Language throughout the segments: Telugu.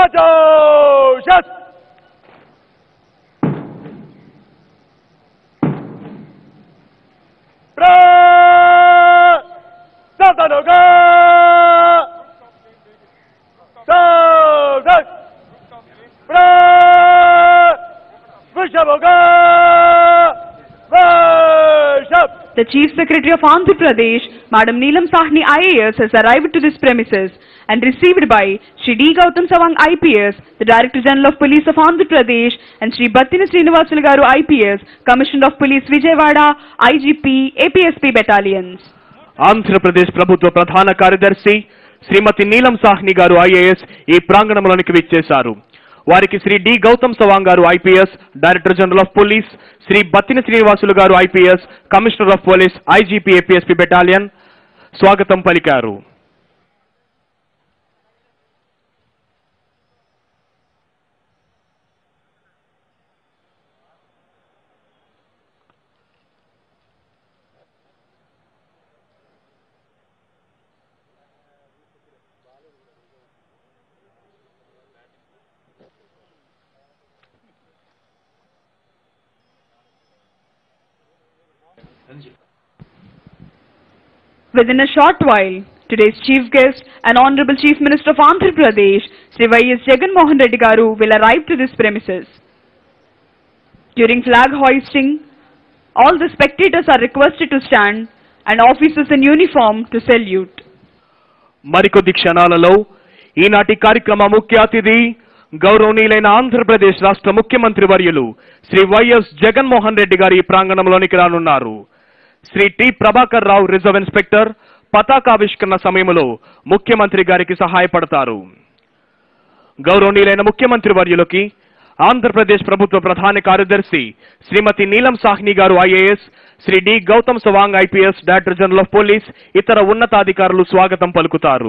Attention! Satanoga! Saudat! Vishamoga! Vishab! The Chief Secretary of Andhra Pradesh, Madam Neelam Sahni IAS, has arrived to this premises and received by Shri D. Gautam Savang IPS, the Director General of Police of Andhra Pradesh, and Shri Battina Srinivasul Garu IPS, Commissioner of Police Vijayawada, IGP, APSP battalions. Andhra Pradesh ప్రభుత్వ ప్రధాన కార్యదర్శి శ్రీమతి నీలం సాహ్ని గారు ఐఏఎస్ ఈ ప్రాంగణంలోనికి విచ్చేశారు వారికి Shri D Gautam Sawang garu IPS director general of police Shri Battina Srinivasulu garu IPS commissioner of police IGP APSP battalion స్వాగతం పలికారు Within a short while, today's chief guest and Honorable Chief Minister of Andhra Pradesh, Sri Y.S. Jagan Mohan Reddy Garu, will arrive to this premises. During flag hoisting, all the spectators are requested to stand and officers in uniform to salute. మరికొద్ది క్షణాలలో ఈనాటి కార్యక్రమ ముఖ్య అతిథి గౌరవనీయులైన ఆంధ్రప్రదేశ్ రాష్ట్ర ముఖ్యమంత్రి వర్యులు శ్రీ వైఎస్ జగన్మోహన్ రెడ్డి గారి ఈ ప్రాంగణంలోనికి రానున్నారు Shri T Prabhakar Rao reserve inspector పతాకావిష్కరణ సమయంలో ముఖ్యమంత్రి గారికి సహాయపడతారు గౌరవనీయులైన ముఖ్యమంత్రి వర్యులకి ఆంధ్రప్రదేశ్ ప్రభుత్వ ప్రధాన కార్యదర్శి శ్రీమతి Neelam Sahni garu IAS Shri D Gautam Sawang IPS director general of police ఇతర ఉన్నతాధికారులు స్వాగతం పలుకుతారు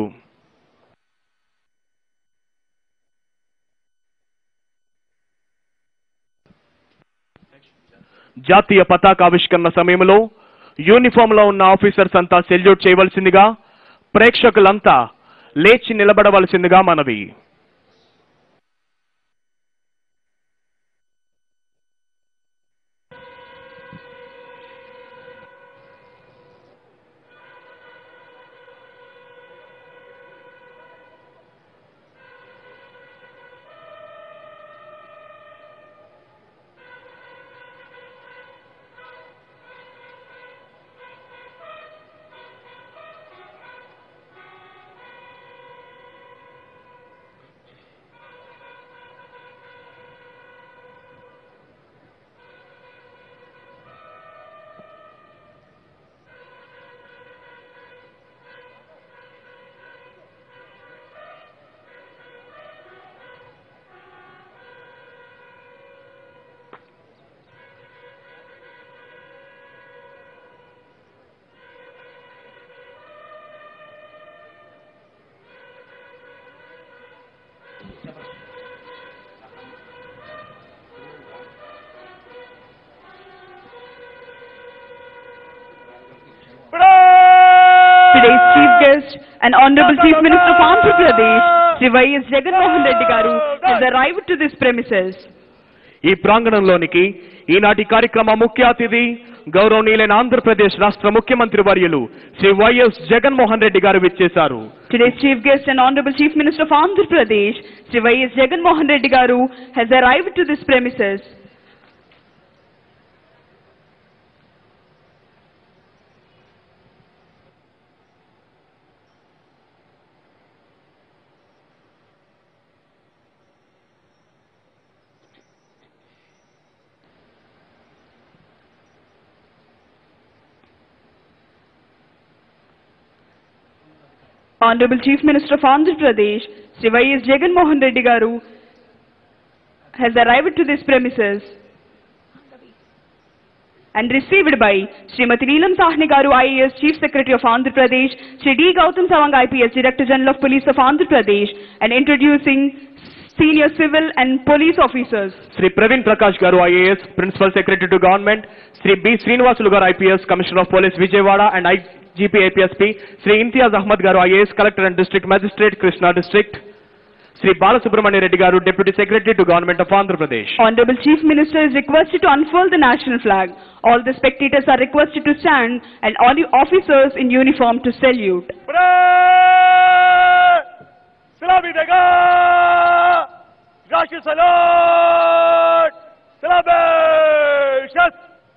జాతీయ పతాకావిష్కరణ సమయంలో యూనిఫామ్ లో ఉన్న ఆఫీసర్స్ అంతా సెల్యూట్ చేయవలసిందిగా ప్రేక్షకులంతా లేచి నిలబడవలసిందిగా మనవి Today's chief guest and Honorable Chief Minister of Andhra Pradesh, Sri Y.S. Jagan Mohan Reddy Garu, has arrived to this premises. ఈ ప్రాంగణంలోనికి ఈనాటి కార్యక్రమ ముఖ్య అతిథి గౌరవనీయులైన ఆంధ్రప్రదేశ్ రాష్ట్ర ముఖ్యమంత్రి వర్యులు శ్రీ వైఎస్ జగన్మోహన్ రెడ్డి గారు విచ్చేశారు Today's chief guest and Honorable Chief Minister of Andhra Pradesh, Sri Y.S. Jagan Mohan Reddy Garu, has arrived to this premises. Honorable Chief Minister of Andhra Pradesh, Sri Y.S. Jagan Mohan Reddy Garu, has arrived to this premises and received by Srimati Neelam Sahni Garu IAS Chief Secretary of Andhra Pradesh, Sri D. Gautam Savang IPS Director General of Police of Andhra Pradesh and introducing senior civil and police officers. Shri Praveen Prakash garu IAS principal secretary to government Shri B Srinivasulu garu IPS commissioner of police Vijayawada and IGP IPSP Shri Imtiaz Ahmed garu IAS collector and district magistrate Krishna district Shri Balasubrahmanya Reddy garu deputy secretary to government of Andhra Pradesh Honorable Chief Minister is requested to unfurl the national flag. All the spectators are requested to stand and all the officers in uniform to salute. Pray! Salami Dega! Rashi Salat! Salabeshas!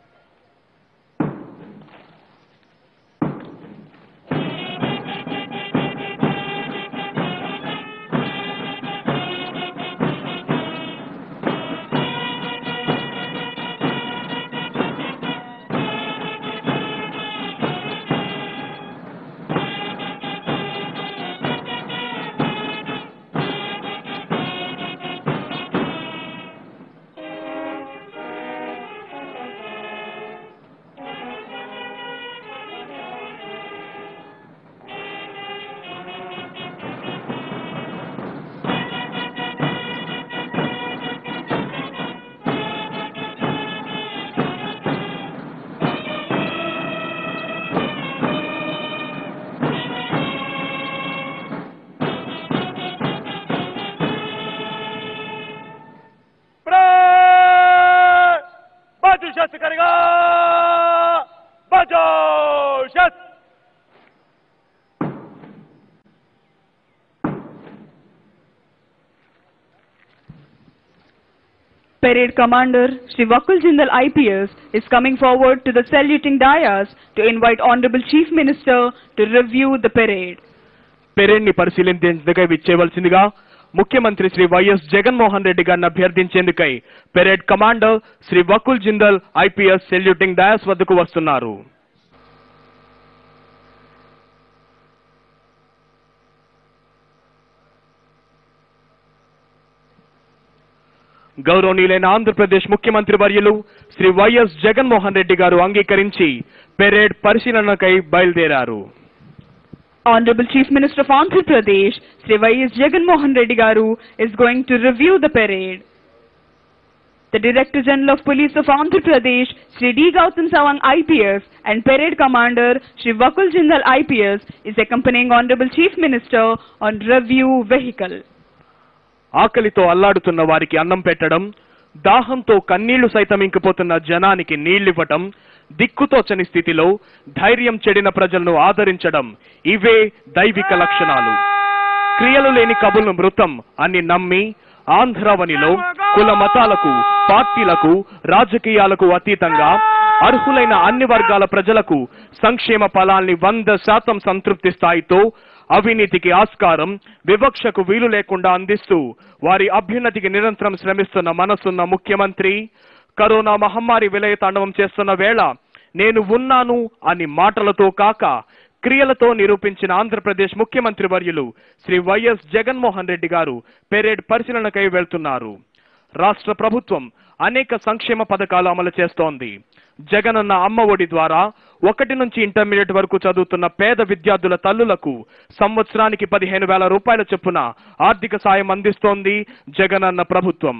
Pray! Bajo Shas करेगा Bajo Shas! Parade Commander Shri Vakul Jindal IPS is coming forward to the saluting dais to invite Honorable Chief Minister to review the parade. Parade ని పరిశీలించేందుకై విచ్చేయవలసిందిగా ముఖ్యమంత్రి శ్రీ వైఎస్ జగన్మోహన్ రెడ్డి గారిని అభ్యర్థించేందుకై parade commander Shri Vakul Jindal IPS saluting dais వద్దకు వస్తున్నారు గౌరవనీయులైన ఆంధ్రప్రదేశ్ ముఖ్యమంత్రి వర్యులు శ్రీ వైఎస్ జగన్మోహన్ రెడ్డి గారు అంగీకరించి పెరేడ్ పరిశీలనకై బయలుదేరారు Honorable Chief Minister of Andhra Pradesh, Sri Y.S. Jagan Mohan Reddy Garu, is going to review the parade. The Director General of Police of Andhra Pradesh, Sri D. Gautam Sawang IPS, and Parade Commander Sri Vakul Jindal IPS is accompanying Honorable Chief Minister on review vehicle. ఆకలితో అల్లాడుతున్న వారికి అన్నం పెట్టడం దాహంతో కన్నీళ్లు సైతం ఇంకిపోతున్న జనానికి నీళ్లివ్వటం దిక్కుతోచని స్థితిలో ధైర్యం చెడిన ప్రజలను ఆదరించడం ఇవే దైవిక లక్షణాలు క్రియలు లేని కబుల్ను మృతం అని నమ్మి ఆంధ్రావనిలో కుల మతాలకు పార్టీలకు రాజకీయాలకు అతీతంగా అర్హులైన అన్ని వర్గాల ప్రజలకు సంక్షేమ ఫలాల్ని వంద శాతం సంతృప్తి స్థాయితో అవినీతికి ఆస్కారం వివక్షకు వీలు లేకుండా అందిస్తూ వారి అభ్యున్నతికి నిరంతరం శ్రమిస్తున్న మనసున్న ముఖ్యమంత్రి కరోనా మహమ్మారి విలయ తాండవం చేస్తున్న వేళ నేను ఉన్నాను అని మాటలతో కాక క్రియలతో నిరూపించిన ఆంధ్రప్రదేశ్ ముఖ్యమంత్రి వర్యులు శ్రీ వైఎస్ జగన్మోహన్ రెడ్డి గారు పెరేడ్ పరిశీలనకై వెళ్తున్నారు రాష్ట్ర ప్రభుత్వం అనేక సంక్షేమ పథకాలు అమలు చేస్తోంది జగనన్న అమ్మ ఒడి ద్వారా ఒకటి నుంచి ఇంటర్మీడియట్ వరకు చదువుతున్న పేద విద్యార్థుల తల్లులకు సంవత్సరానికి పదిహేను వేల రూపాయల చొప్పున ఆర్థిక సాయం అందిస్తోంది జగనన్న ప్రభుత్వం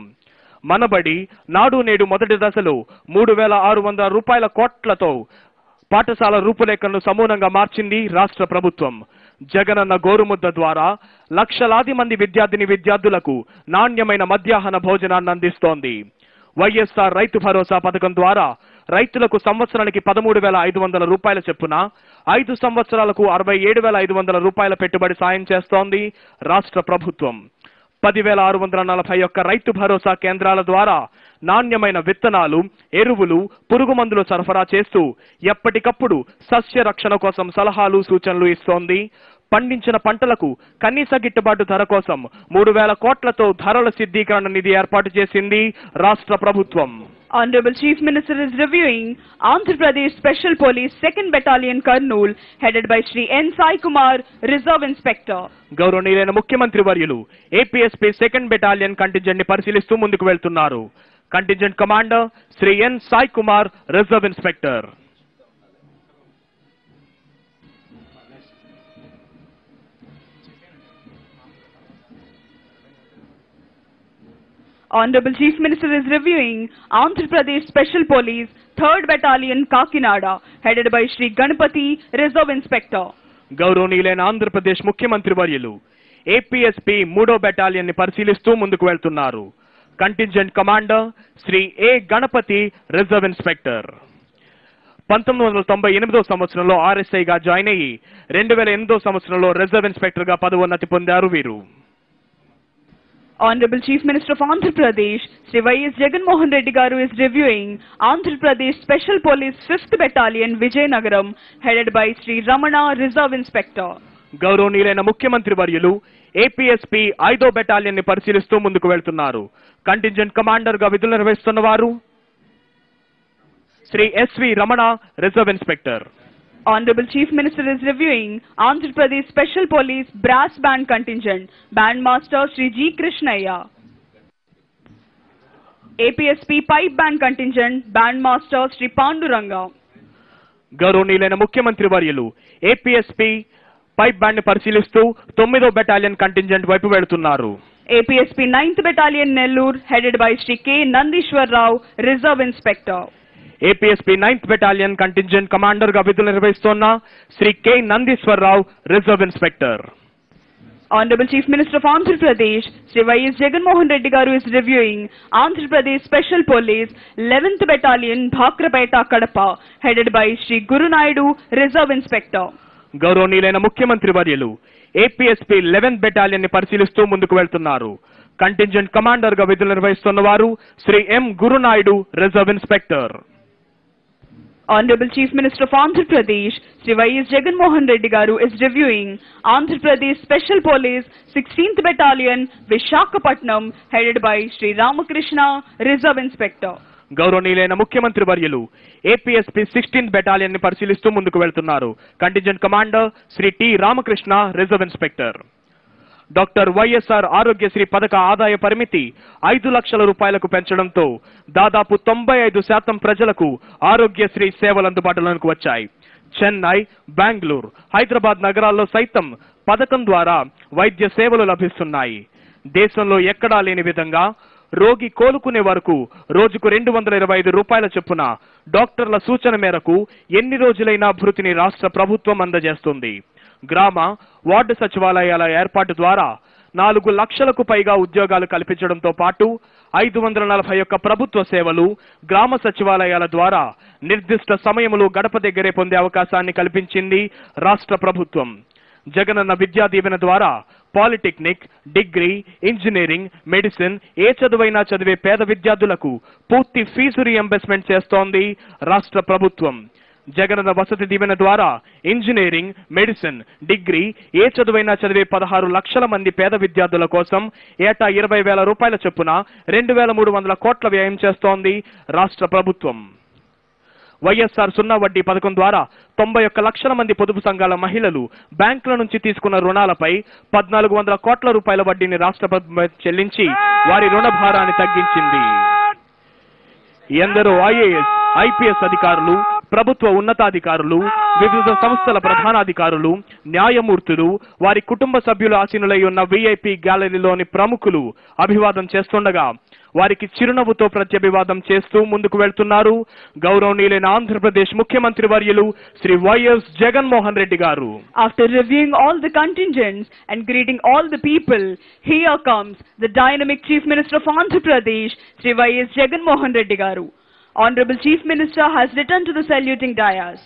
మనబడి నాడు నేడు మొదటి దశలో మూడు వేల ఆరు వందల రూపాయల కోట్లతో పాఠశాల రూపురేఖలను సమూలంగా మార్చింది రాష్ట్ర ప్రభుత్వం జగనన్న గోరుముద్ద ద్వారా లక్షలాది మంది విద్యార్థిని విద్యార్థులకు నాణ్యమైన మధ్యాహ్న భోజనాన్ని అందిస్తోంది వైఎస్ఆర్ రైతు భరోసా పథకం ద్వారా రైతులకు సంవత్సరానికి పదమూడు వేల ఐదు వందల రూపాయల చొప్పున ఐదు సంవత్సరాలకు అరవై ఏడు వేల ఐదు వందల రూపాయల పెట్టుబడి సాయం చేస్తోంది రాష్ట్ర ప్రభుత్వం పదివేల ఆరు వందల నలభై ఒక్క రైతు భరోసా కేంద్రాల ద్వారా నాణ్యమైన విత్తనాలు ఎరువులు పురుగు మందులు సరఫరా చేస్తూ ఎప్పటికప్పుడు సస్య రక్షణ కోసం సలహాలు సూచనలు ఇస్తోంది పండించిన పంటలకు కనీస గిట్టుబాటు ధర కోసం మూడు వేల కోట్లతో ధరల సిద్ధీకరణ నిధి ఏర్పాటు చేసింది రాష్ట్ర ప్రభుత్వం Honorable Chief Minister is reviewing Andhra Pradesh Special Police 2nd Battalion Kurnool headed by Sri N. Sai Kumar, Reserve Inspector. గౌరవనీయులైన ముఖ్యమంత్రి వర్యులు ఏపీఎస్పీ సెకండ్ బెటాలియన్ కంటింజెంట్ ని పరిశీలిస్తూ ముందుకు వెళ్తున్నారు contingent commander Shri N Sai Kumar reserve inspector Honorable Chief Minister is reviewing Andhra Pradesh Special Police 3rd Battalion Kakinada headed by Sri Ganapati, Reserve Inspector. గౌరవనీయులైన ఆంధ్రప్రదేశ్ ముఖ్యమంత్రి వర్యులు ఏపీఎస్పీ మూడో బెటాలియన్ ని పరిశీలిస్తూ ముందుకు వెళ్తున్నారు contingent commander Shri A Ganapathi reserve inspector పంతొమ్మిది వందల తొంభై ఎనిమిదో సంవత్సరంలో ఆర్ఎస్ఐగా జాయిన్ అయ్యి రెండు వేల ఎనిమిదో సంవత్సరంలో రిజర్వ్ ఇన్స్పెక్టర్ గా పదవోన్నతి పొందారు వీరు Honorable Chief Minister of Andhra Pradesh, Sri Y.S. Jagan Mohan Reddy Garu is reviewing Andhra Pradesh Special Police 5th Battalion Vijayanagaram headed by Sri Ramana Reserve Inspector. గౌరవనీయులైన ముఖ్యమంత్రి వర్యులు ఏపీఎస్పీ ఐదో బెటాలియన్ ని పరిశీలిస్తూ ముందుకు వెళ్తున్నారు కంటింజెంట్ కమాండర్ గా విధులు నిర్వహిస్తున్న వారు Shri SV Ramana reserve inspector Honorable Chief Minister is reviewing Andhra Pradesh Special Police Brass Band Contingent Band Master Sri G. Krishnaya. APSP Pipe Band Contingent Band Master Sri Panduranga. గౌరవనీయులైన ముఖ్యమంత్రి వర్యులు ఏపీఎస్పీ పైప్ బ్యాండ్ ని పరిశీలిస్తూ తొమ్మిదో బెటాలియన్ కంటింజెంట్ వైపు వెళుతున్నారు APSP 9th Battalion Nellore headed by Sri K. Nandishwar Rao, Reserve Inspector. APSP ninth battalion contingent commander గా విధులు నిర్వహిస్తున్న Shri K Nandishwar Rao reserve inspector Honorable Chief Minister of Andhra Pradesh, Sri Y.S. Jagan Mohan Reddy Garu is reviewing Andhra Pradesh Special Police 11th Battalion Bhakrapeta Kadapa headed by Sri Guru Naidu, Reserve Inspector. గౌరవనీయులైన ముఖ్యమంత్రి వర్యులు ఏపీఎస్పీ లెవెన్త్ బెటాలియన్ ని పరిశీలిస్తూ ముందుకు వెళ్తున్నారు కంటింజెంట్ కమాండర్ గా విధులు నిర్వహిస్తున్న వారు Shri M Gurunaidu reserve inspector Honorable Chief Minister of Andhra Pradesh, Sri Y.S. Jagan Mohan Reddy Garu is reviewing Andhra Pradesh Special Police 16th Battalion Vishakhapatnam headed by Sri Ramakrishna, Reserve Inspector. గౌరవనీయులైన ముఖ్యమంత్రి వర్యులు ఏపీఎస్పీ సిక్స్టీన్త్ బెటాలియన్ ని పరిశీలిస్తూ ముందుకు వెళ్తున్నారు contingent commander Shri T Ramakrishna reserve inspector doctor YSR Aarogyasri పథక ఆదాయ పరిమితి ఐదు లక్షల రూపాయలకు పెంచడంతో దాదాపు తొంభై ఐదు శాతం ప్రజలకు ఆరోగ్యశ్రీ సేవలు అందుబాటులోకి వచ్చాయి చెన్నై బెంగళూరు హైదరాబాద్ నగరాల్లో సైతం పథకం ద్వారా వైద్య సేవలు లభిస్తున్నాయి దేశంలో ఎక్కడా లేని విధంగా రోగి కోలుకునే వరకు రోజుకు రెండు వందల ఇరవై ఐదు రూపాయల చొప్పున డాక్టర్ల సూచన మేరకు ఎన్ని రోజులైనా భృతిని రాష్ట్ర ప్రభుత్వం అందజేస్తుంది గ్రామ వార్డు సచివాలయాల ఏర్పాటు ద్వారా నాలుగు లక్షలకు పైగా ఉద్యోగాలు కల్పించడంతో పాటు ఐదు వందల నలభై ఒక్క ప్రభుత్వ సేవలు గ్రామ సచివాలయాల ద్వారా నిర్దిష్ట సమయములు గడప దగ్గరే పొందే అవకాశాన్ని కల్పించింది రాష్ట్ర ప్రభుత్వం జగనన్న విద్యా దీవెన ద్వారా పాలిటెక్నిక్ డిగ్రీ ఇంజనీరింగ్ మెడిసిన్ ఏ చదువైనా చదివే పేద విద్యార్థులకు పూర్తి ఫీజు రియంబర్స్మెంట్ చేస్తోంది రాష్ట్ర ప్రభుత్వం జగనన్న వసతి దీవెన ద్వారా ఇంజనీరింగ్ మెడిసిన్ డిగ్రీ ఏ చదువైనా చదివే పదహారు లక్షల మంది పేద విద్యార్థుల కోసం ఏటా ఇరవై వేల రూపాయల చొప్పున రెండు వేల మూడు వందల కోట్ల వ్యయం చేస్తోంది రాష్ట్ర ప్రభుత్వం వైఎస్ఆర్ సున్నా వడ్డీ పథకం ద్వారా తొంభై ఒక్క లక్షల మంది పొదుపు సంఘాల మహిళలు బ్యాంకుల నుంచి తీసుకున్న రుణాలపై పద్నాలుగు వందల కోట్ల రూపాయల వడ్డీని రాష్ట్ర ప్రభుత్వం చెల్లించి వారి రుణ భారాన్ని తగ్గించింది ఎందరో ఐఏఎస్ ఐపీఎస్ అధికారులు ప్రభుత్వ ఉన్నతాధికారులు వివిధ సంస్థల ప్రధానాధికారులు న్యాయమూర్తులు వారి కుటుంబ సభ్యులు ఆసీనులై ఉన్న విఐపి గ్యాలరీలోని ప్రముఖులు అభివాదం చేస్తుండగా వారికి చిరునవ్వుతో ప్రత్యభివాదం చేస్తూ ముందుకు వెళ్తున్నారు గౌరవనీయులైన ఆంధ్రప్రదేశ్ ముఖ్యమంత్రి వర్యులు శ్రీ వైఎస్ జగన్మోహన్ రెడ్డి గారు After reviewing all the contingents and greeting all the people, here comes the dynamic Chief Minister of Andhra Pradesh, Sri Y.S. Jagan Mohan Reddy Garu. Honorable Chief Minister has returned to the saluting dais.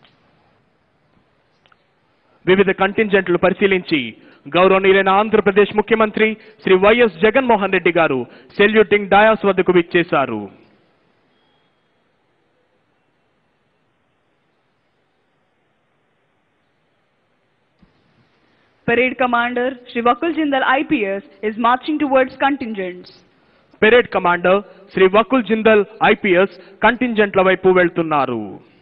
వివిధ కంటింజెంట్లు పరిశీలించి గౌరవనీయులైన ఆంధ్రప్రదేశ్ ముఖ్యమంత్రి శ్రీ వైఎస్ జగన్మోహన్ రెడ్డి గారు సెల్యూటింగ్ డయాస్ వద్దకు విచ్చేశారు Parade Commander Sri Vakul Jindal IPS is marching towards contingents. Parade commander Shri Vakul Jindal IPS కంటింజెంట్ల వైపు వెళ్తున్నారు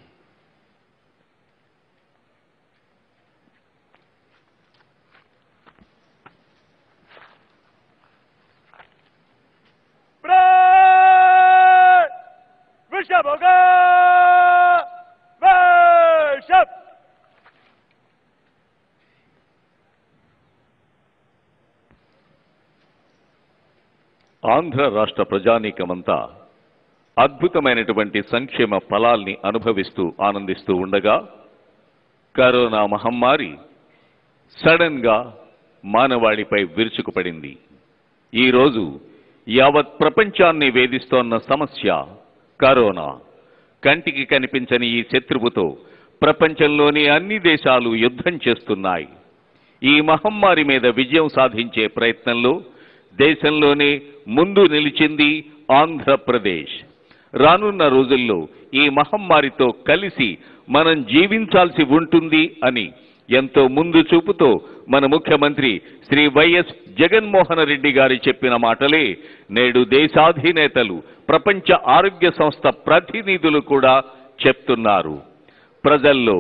Pray! Vishabhoga! Vishab! ఆంధ్ర రాష్ట్ర ప్రజానీకమంతా అద్భుతమైనటువంటి సంక్షేమ ఫలాల్ని అనుభవిస్తూ ఆనందిస్తూ ఉండగా కరోనా మహమ్మారి సడన్ గా మానవాళిపై విరుచుకుపడింది ఈరోజు యావత్ ప్రపంచాన్ని వేధిస్తోన్న సమస్య కరోనా కంటికి కనిపించని ఈ శత్రువుతో ప్రపంచంలోని అన్ని దేశాలు యుద్ధం చేస్తున్నాయి ఈ మహమ్మారి మీద విజయం సాధించే ప్రయత్నంలో దేశంలోనే ముందు నిలిచింది ఆంధ్రప్రదేశ్ రానున్న రోజుల్లో ఈ మహమ్మారితో కలిసి మనం జీవించాల్సి ఉంటుంది అని ఎంతో ముందు చూపుతో మన ముఖ్యమంత్రి శ్రీ వైఎస్ జగన్మోహన్ రెడ్డి గారి చెప్పిన మాటలే నేడు దేశాధినేతలు ప్రపంచ ఆరోగ్య సంస్థ ప్రతినిధులు కూడా చెప్తున్నారు ప్రజల్లో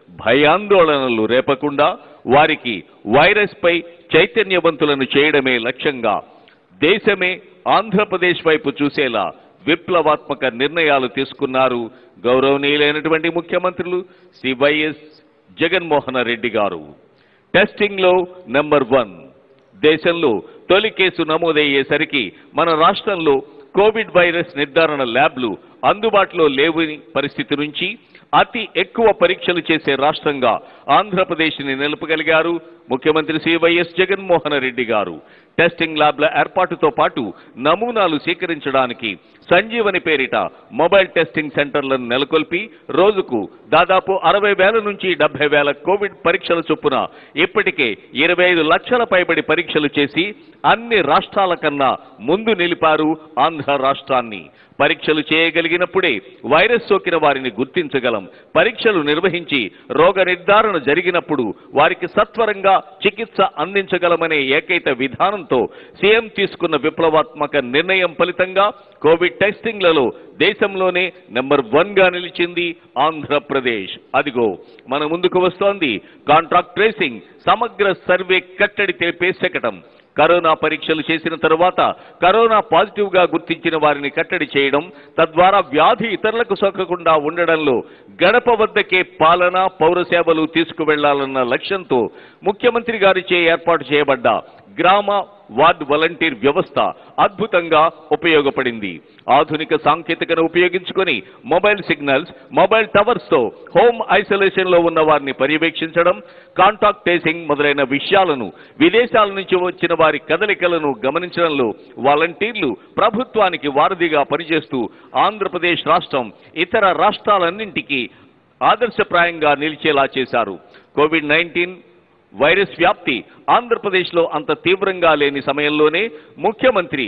భయాందోళనలు రేపకుండా వారికి వైరస్ పై చైతన్యవంతులను చేయడమే లక్ష్యంగా దేశమే ఆంధ్రప్రదేశ్ వైపు చూసేలా విప్లవాత్మక నిర్ణయాలు తీసుకున్నారు గౌరవనీయులైనటువంటి ముఖ్యమంత్రులు శ్రీ వైఎస్ జగన్మోహన్ రెడ్డి గారు టెస్టింగ్ లో నెంబర్ వన్ దేశంలో తొలి కేసు నమోదయ్యేసరికి మన రాష్ట్రంలో కోవిడ్ వైరస్ నిర్ధారణ ల్యాబ్లు అందుబాటులో లేవని పరిస్థితి నుంచి అతి ఎక్కువ పరీక్షలు చేసే రాష్ట్రంగా ఆంధ్రప్రదేశ్ని నిలుపగలిగారు ముఖ్యమంత్రి శ్రీ వైఎస్ జగన్మోహన్ రెడ్డి గారు టెస్టింగ్ ల్యాబ్ల ఏర్పాటుతో పాటు నమూనాలు సేకరించడానికి సంజీవని పేరిట మొబైల్ టెస్టింగ్ సెంటర్లను నెలకొల్పి రోజుకు దాదాపు అరవై వేల నుంచి డెబ్బై వేల కోవిడ్ పరీక్షల చొప్పున ఇప్పటికే ఇరవై ఐదు లక్షల పైబడి పరీక్షలు చేసి అన్ని రాష్ట్రాల కన్నా ముందు నిలిపారు ఆంధ్ర రాష్ట్రాన్ని పరీక్షలు చేయగలిగినప్పుడే వైరస్ సోకిన వారిని గుర్తించగలం పరీక్షలు నిర్వహించి రోగ నిర్ధారణ జరిగినప్పుడు వారికి సత్వరంగా చికిత్స అందించగలమనే ఏకైక విధానంతో సీఎం తీసుకున్న విప్లవాత్మక నిర్ణయం ఫలితంగా కోవిడ్ టెస్టింగ్లలో దేశంలోనే నెంబర్ వన్ గా నిలిచింది ఆంధ్రప్రదేశ్ అదిగో మన ముందుకు వస్తోంది కాంట్రాక్ట్ ట్రేసింగ్ సమగ్ర సర్వే కట్టడి తెలిపే శకటం కరోనా పరీక్షలు చేసిన తరువాత కరోనా పాజిటివ్ గా గుర్తించిన వారిని కట్టడి చేయడం తద్వారా వ్యాధి ఇతరులకు సోకకుండా ఉండడంలో గడప వద్దకే పాలన పౌర సేవలు తీసుకువెళ్లాలన్న లక్ష్యంతో ముఖ్యమంత్రి గారిచే ఏర్పాటు చేయబడ్డ గ్రామ వార్డ్ వాలంటీర్ వ్యవస్థ అద్భుతంగా ఉపయోగపడింది ఆధునిక సాంకేతికను ఉపయోగించుకొని మొబైల్ సిగ్నల్స్ మొబైల్ టవర్స్ తో హోమ్ ఐసోలేషన్ లో ఉన్న వారిని పర్యవేక్షించడం కాంటాక్ట్ ట్రేసింగ్ మొదలైన విషయాలను విదేశాల నుంచి వచ్చిన వారి కదలికలను గమనించడంలో వాలంటీర్లు ప్రభుత్వానికి వారధిగా పనిచేస్తూ ఆంధ్రప్రదేశ్ రాష్ట్రం ఇతర రాష్ట్రాలన్నింటికీ ఆదర్శప్రాయంగా నిలిచేలా చేశారు కోవిడ్ నైన్టీన్ వైరస్ వ్యాప్తి ఆంధ్రప్రదేశ్లో అంత తీవ్రంగా లేని సమయంలోనే ముఖ్యమంత్రి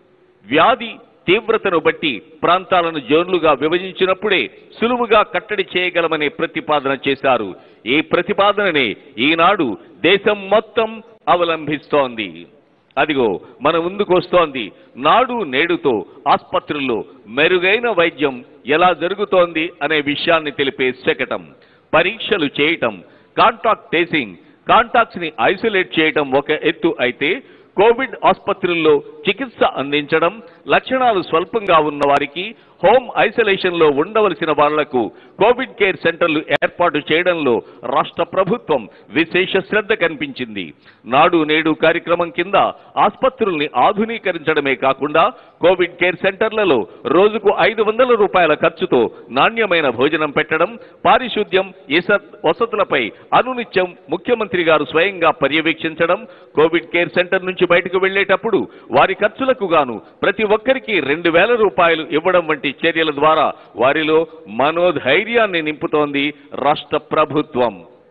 వ్యాధి తీవ్రతను బట్టి ప్రాంతాలను జోన్లుగా విభజించినప్పుడే సులువుగా కట్టడి చేయగలమనే ప్రతిపాదన చేశారు ఈ ప్రతిపాదననే ఈనాడు దేశం మొత్తం అవలంబిస్తోంది అదిగో మన ముందుకు వస్తోంది నాడు నేడుతో ఆసుపత్రుల్లో మెరుగైన వైద్యం ఎలా జరుగుతోంది అనే విషయాన్ని తెలిపే శకటం పరీక్షలు చేయటం కాంటాక్ట్ ట్రేసింగ్ కాంటాక్ట్స్ ని ఐసోలేట్ చేయడం ఒక ఎత్తు అయితే కోవిడ్ ఆసుపత్రుల్లో చికిత్స అందించడం లక్షణాలు స్వల్పంగా ఉన్న వారికి హోమ్ ఐసోలేషన్ లో ఉండవలసిన వాళ్లకు కోవిడ్ కేర్ సెంటర్లు ఏర్పాటు చేయడంలో రాష్ట్ర ప్రభుత్వం విశేష శ్రద్ధ కనిపించింది నాడు నేడు కార్యక్రమం కింద ఆసుపత్రుల్ని ఆధునీకరించడమే కాకుండా కోవిడ్ కేర్ సెంటర్లలో రోజుకు ఐదు వందల రూపాయల ఖర్చుతో నాణ్యమైన భోజనం పెట్టడం పారిశుద్ధ్యం ఇస వసతులపై అనునిత్యం ముఖ్యమంత్రి గారు స్వయంగా పర్యవేక్షించడం కోవిడ్ కేర్ సెంటర్ నుంచి బయటకు వెళ్లేటప్పుడు వారి ఖర్చులకు గాను ప్రతి ఒక్కరికి రెండు వేల రూపాయలు ఇవ్వడం వంటి చర్యల ద్వారా వారిలో మనోధైర్యాన్ని నింపుతోంది రాష్ట్ర ప్రభుత్వం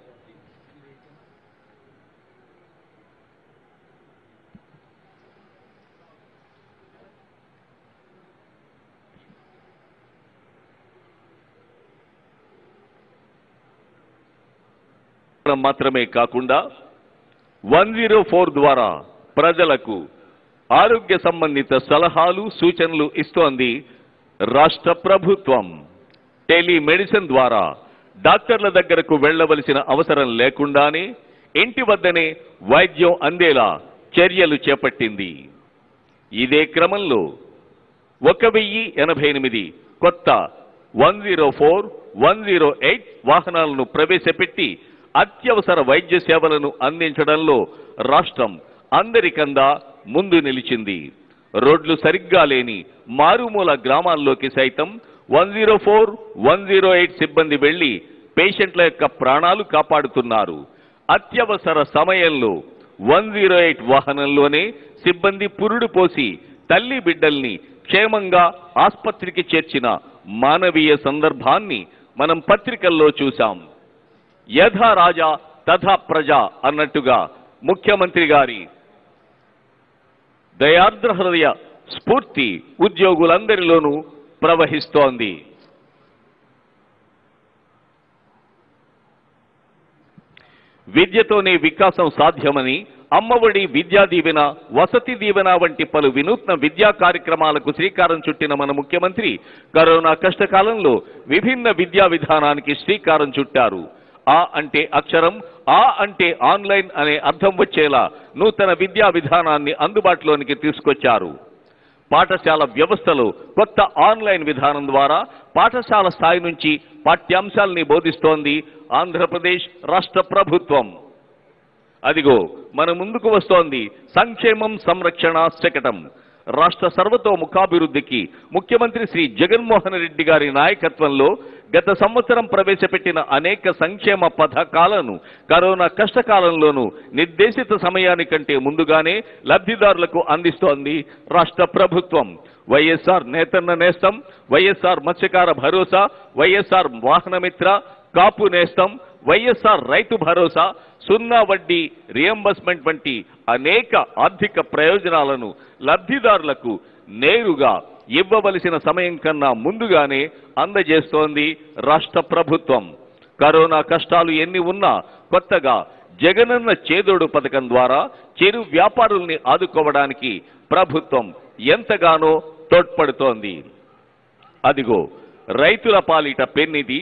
మాత్రమే కాకుండా వన్ జీరో ఫోర్ ద్వారా ప్రజలకు ఆరోగ్య సంబంధిత సలహాలు సూచనలు ఇస్తోంది రాష్ట్ర ప్రభుత్వం టెలిమెడిసిన్ ద్వారా డాక్టర్ల దగ్గరకు వెళ్ళవలసిన అవసరం లేకుండానే ఇంటి వద్దనే వైద్యం అందేలా చర్యలు చేపట్టింది ఇదే క్రమంలో ఒక వెయ్యి ఎనభై ఎనిమిది కొత్త one zero four one zero eight వాహనాలను ప్రవేశపెట్టి అత్యవసర వైద్య సేవలను అందించడంలో రాష్ట్రం అందరికందా ముందు నిలిచింది రోడ్లు సరిగ్గా లేని మారుమూల గ్రామాల్లోకి సైతం one zero four one zero eight సిబ్బంది వెళ్లి పేషెంట్ల యొక్క ప్రాణాలు కాపాడుతున్నారు అత్యవసర సమయంలో వన్ జీరో ఎయిట్ వాహనంలోనే సిబ్బంది పురుడు పోసి తల్లి బిడ్డల్ని క్షేమంగా ఆస్పత్రికి చేర్చిన మానవీయ సందర్భాన్ని మనం పత్రికల్లో చూశాం యథా రాజా తథా ప్రజ అన్నట్టుగా ముఖ్యమంత్రి గారి దయార్ద్ర హృదయ స్ఫూర్తి ఉద్యోగులందరిలోనూ ప్రవహిస్తోంది విద్యతోనే వికాసం సాధ్యమని అమ్మఒడి విద్యా దీవెన వసతి దీవెన వంటి పలు వినూత్న విద్యా కార్యక్రమాలకు శ్రీకారం చుట్టిన మన ముఖ్యమంత్రి కరోనా కష్టకాలంలో విభిన్న విద్యా విధానానికి శ్రీకారం చుట్టారు ఆ అంటే అక్షరం ఆ అంటే ఆన్లైన్ అనే అర్థం వచ్చేలా నూతన విద్యా విధానాన్ని అందుబాటులోనికి తీసుకొచ్చారు పాఠశాల వ్యవస్థలో కొత్త ఆన్లైన్ విధానం ద్వారా పాఠశాల స్థాయి నుంచి పాఠ్యాంశాల్ని బోధిస్తోంది ఆంధ్రప్రదేశ్ రాష్ట్ర ప్రభుత్వం అదిగో మన ముందుకు వస్తోంది సంక్షేమం సంరక్షణ శకటం రాష్ట్ర సర్వతోముఖాభివృద్ధికి ముఖ్యమంత్రి శ్రీ జగన్మోహన్ రెడ్డి గారి నాయకత్వంలో గత సంవత్సరం ప్రవేశపెట్టిన అనేక సంక్షేమ పథకాలను కరోనా కష్టకాలంలోనూ నిర్దేశిత సమయానికంటే ముందుగానే లబ్ధిదారులకు అందిస్తోంది రాష్ట్ర ప్రభుత్వం వైఎస్ఆర్ నేతన్న నేస్తం వైఎస్ఆర్ మత్స్యకార భరోసా వైఎస్ఆర్ వాహనమిత్ర కాపు నేస్తం వైఎస్ఆర్ రైతు భరోసా సున్నా వడ్డీ రియంబర్స్మెంట్ వంటి అనేక ఆర్థిక ప్రయోజనాలను లబ్ధిదారులకు నేరుగా ఇవ్వవలసిన సమయం కన్నా ముందుగానే అందజేస్తోంది రాష్ట్ర ప్రభుత్వం కరోనా కష్టాలు ఎన్ని ఉన్నా కొత్తగా జగనన్న చేదోడు పథకం ద్వారా చిరు వ్యాపారుల్ని ఆదుకోవడానికి ప్రభుత్వం ఎంతగానో తోడ్పడుతోంది అదిగో రైతుల పాలిట పెన్నిది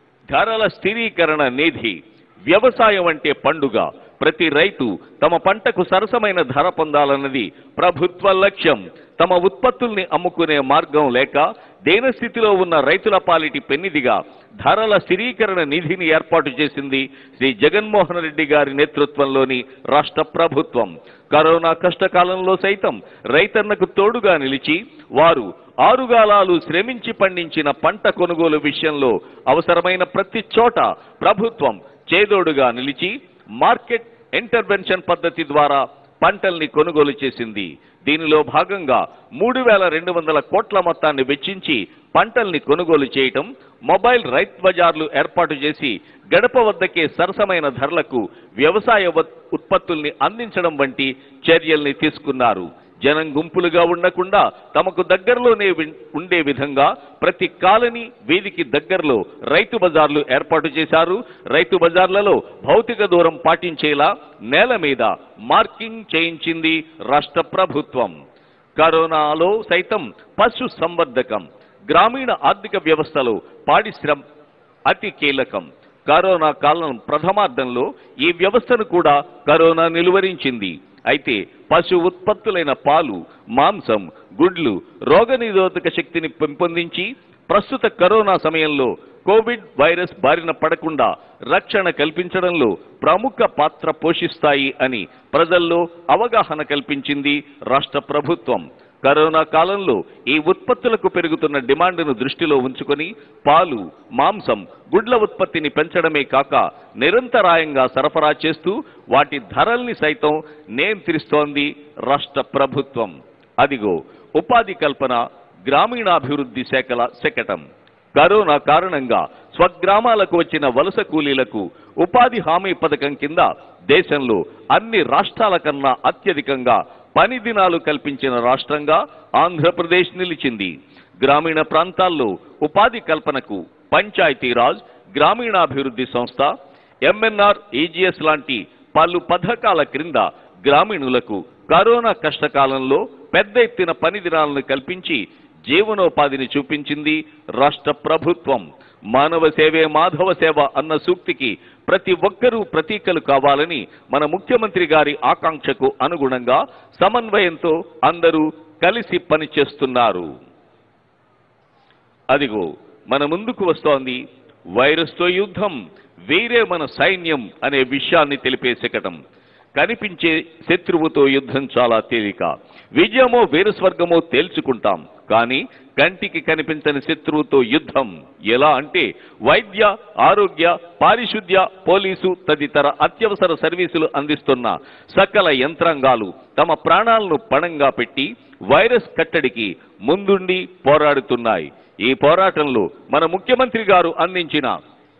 ధరల స్థిరీకరణ నిధి వ్యవసాయం అంటే పండుగ ప్రతి రైతు తమ పంటకు సరసమైన ధర పొందాలన్నది ప్రభుత్వ లక్ష్యం తమ ఉత్పత్తుల్ని అమ్ముకునే మార్గం లేక దేనస్థితిలో ఉన్న రైతుల పాలిటి పెన్నిదిగా ధరల స్థిరీకరణ నిధిని ఏర్పాటు చేసింది శ్రీ జగన్మోహన్ రెడ్డి గారి నేతృత్వంలోని రాష్ట్ర ప్రభుత్వం కరోనా కష్టకాలంలో సైతం రైతన్నకు తోడుగా నిలిచి వారు ఆరుగాలాలు శ్రమించి పండించిన పంట కొనుగోలు విషయంలో అవసరమైన ప్రతి చోట ప్రభుత్వం చేదోడుగా నిలిచి మార్కెట్ ఇంటర్వెన్షన్ పద్ధతి ద్వారా పంటల్ని కొనుగోలు చేసింది దీనిలో భాగంగా మూడు వేల రెండు వందల కోట్ల మొత్తాన్ని వెచ్చించి పంటల్ని కొనుగోలు చేయటం మొబైల్ రైత్ బజార్లు ఏర్పాటు చేసి గడప వద్దకే సరసమైన ధరలకు వ్యవసాయ వ- ఉత్పత్తుల్ని అందించడం వంటి చర్యల్ని తీసుకున్నారు జనం గుంపులుగా ఉండకుండా తమకు దగ్గరలోనే విన్- ఉండే విధంగా ప్రతి కాలనీ వీధికి దగ్గరలో రైతు బజార్లు ఏర్పాటు చేశారు రైతు బజార్లలో భౌతిక దూరం పాటించేలా నేల మీద మార్కింగ్ చేయించింది రాష్ట్ర ప్రభుత్వం కరోనాలో సైతం పశు సంవర్ధకం గ్రామీణ ఆర్థిక వ్యవస్థలో పాడిశ్రమ అతి కీలకం కరోనా కాలం ప్రథమార్థంలో ఈ వ్యవస్థను కూడా కరోనా నిలువరించింది అయితే పశు ఉత్పత్తులైన పాలు మాంసం గుడ్లు రోగనిరోధక శక్తిని పెంపొందించి ప్రస్తుత కరోనా సమయంలో కోవిడ్ వైరస్ బారిన పడకుండా రక్షణ కల్పించడంలో ప్రముఖ పాత్ర పోషిస్తాయి అని ప్రజల్లో అవగాహన కల్పించింది రాష్ట్ర ప్రభుత్వం కరోనా కాలంలో ఈ ఉత్పత్తులకు పెరుగుతున్న డిమాండ్ను దృష్టిలో ఉంచుకొని పాలు మాంసం గుడ్ల ఉత్పత్తిని పెంచడమే కాక నిరంతరాయంగా సరఫరా చేస్తూ వాటి ధరల్ని సైతం నియంత్రిస్తోంది రాష్ట్ర ప్రభుత్వం అదిగో ఉపాధి కల్పన గ్రామీణాభివృద్ధి శాఖల శకటం కరోనా కారణంగా స్వగ్రామాలకు వచ్చిన వలస కూలీలకు ఉపాధి హామీ పథకం కింద దేశంలో అన్ని రాష్ట్రాల కన్నా అత్యధికంగా పని దినాలు కల్పించిన రాష్ట్రంగా ఆంధ్రప్రదేశ్ నిలిచింది గ్రామీణ ప్రాంతాల్లో ఉపాధి కల్పనకు పంచాయతీరాజ్ గ్రామీణాభివృద్ధి సంస్థ ఎంఎన్ఆర్ ఈజీఎస్ లాంటి పలు పథకాల క్రింద గ్రామీణులకు కరోనా కష్టకాలంలో పెద్ద ఎత్తున పని దినాలను కల్పించి జీవనోపాధిని చూపించింది రాష్ట్ర ప్రభుత్వం మానవ సేవే మాధవ సేవ అన్న సూక్తికి ప్రతి ఒక్కరూ ప్రతీకలు కావాలని మన ముఖ్యమంత్రి గారి ఆకాంక్షకు అనుగుణంగా సమన్వయంతో అందరూ కలిసి పనిచేస్తున్నారు అదిగో మన ముందుకు వస్తోంది వైరస్తో యుద్ధం వీరే మన సైన్యం అనే విషయాన్ని తెలిపే శకటం కనిపించే శత్రువుతో యుద్ధం చాలా తేలిక విజయమో వేరు స్వర్గమో తేల్చుకుంటాం కానీ కంటికి కనిపించని శత్రువుతో యుద్ధం ఎలా అంటే వైద్య ఆరోగ్య పారిశుద్ధ్య పోలీసు తదితర అత్యవసర సర్వీసులు అందిస్తున్న సకల యంత్రాంగాలు తమ ప్రాణాలను పణంగా పెట్టి వైరస్ కట్టడికి ముందుండి పోరాడుతున్నాయి ఈ పోరాటంలో మన ముఖ్యమంత్రి గారు అందించిన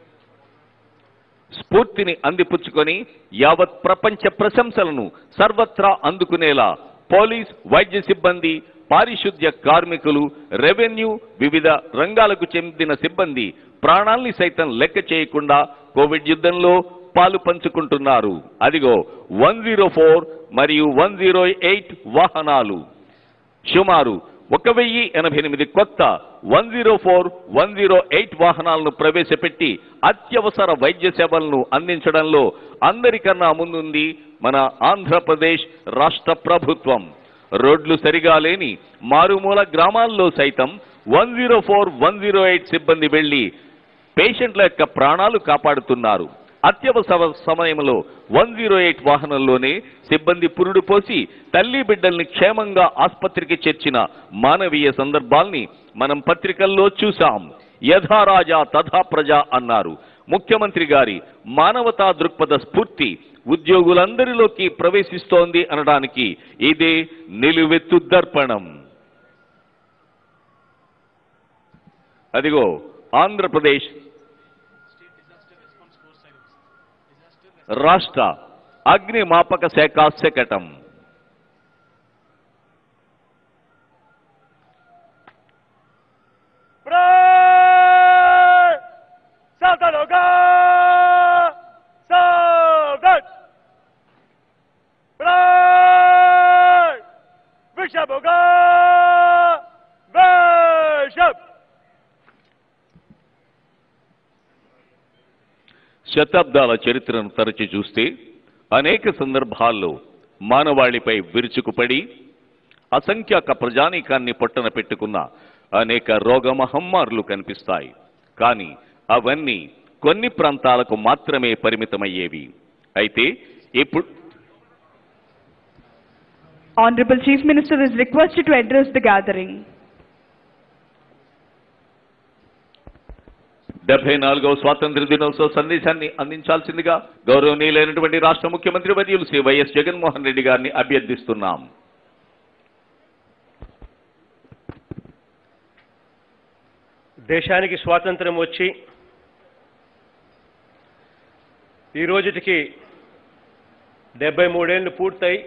స్ఫూర్తిని అందిపుచ్చుకొని యావత్ ప్రపంచ ప్రశంసలను సర్వత్రా అందుకునేలా పోలీస్ వైద్య సిబ్బంది పారిశుద్ధ్య కార్మికులు రెవెన్యూ వివిధ రంగాలకు చెందిన సిబ్బంది ప్రాణాల్ని సైతం లెక్క చేయకుండా కోవిడ్ యుద్ధంలో పాలు పంచుకుంటున్నారు అదిగో వన్ జీరో ఫోర్ మరియు వన్ జీరో ఎయిట్ వాహనాలు సుమారు ఒక వెయ్యి ఎనభై ఎనిమిది కొత్త one zero four one zero eight వాహనాలను ప్రవేశపెట్టి అత్యవసర వైద్య సేవలను అందించడంలో అందరికన్నా ముందుంది మన ఆంధ్రప్రదేశ్ రాష్ట్ర ప్రభుత్వం రోడ్లు సరిగా లేని మారుమూల గ్రామాల్లో సైతం one zero four one zero eight సిబ్బంది వెళ్లి పేషెంట్ల యొక్క ప్రాణాలు కాపాడుతున్నారు అత్యవసర సమయంలో వన్ జీరో ఎయిట్ వాహనంలోనే సిబ్బంది పురుడు పోసి తల్లి బిడ్డల్ని క్షేమంగా ఆసుపత్రికి చేర్చిన మానవీయ సందర్భాల్ని మనం పత్రికల్లో చూసాం యథా రాజా తథా ప్రజ అన్నారు ముఖ్యమంత్రి గారి మానవతా దృక్పథ స్ఫూర్తి ఉద్యోగులందరిలోకి ప్రవేశిస్తోంది అనడానికి ఇదే నిలువెత్తు దర్పణం అదిగో ఆంధ్రప్రదేశ్ రాష్ట్ర అగ్నిమాపక శాఖ శకటం Pray! Salta loca! Saltat! Pray! Vishaboga! Vishab! శతాబ్దాల చరిత్రను తరచి చూస్తే అనేక సందర్భాల్లో మానవాళిపై విరుచుకుపడి అసంఖ్యాక ప్రజానీకాన్ని పొట్టన పెట్టుకున్న అనేక రోగ మహమ్మారులు కనిపిస్తాయి కానీ అవన్నీ కొన్ని ప్రాంతాలకు మాత్రమే పరిమితమయ్యేవి అయితే ఇప్పుడు Honorable Chief Minister is requested to address the gathering. డెబ్బై నాలుగవ స్వాతంత్ర దినోత్సవ సందేశాన్ని అందించాల్సిందిగా గౌరవనీయులైనటువంటి రాష్ట్ర ముఖ్యమంత్రి వర్యులు శ్రీ వైఎస్ జగన్మోహన్ రెడ్డి గారిని అభ్యర్థిస్తున్నాం దేశానికి స్వాతంత్రం వచ్చి ఈ రోజుటికి డెబ్బై మూడేళ్లు పూర్తయి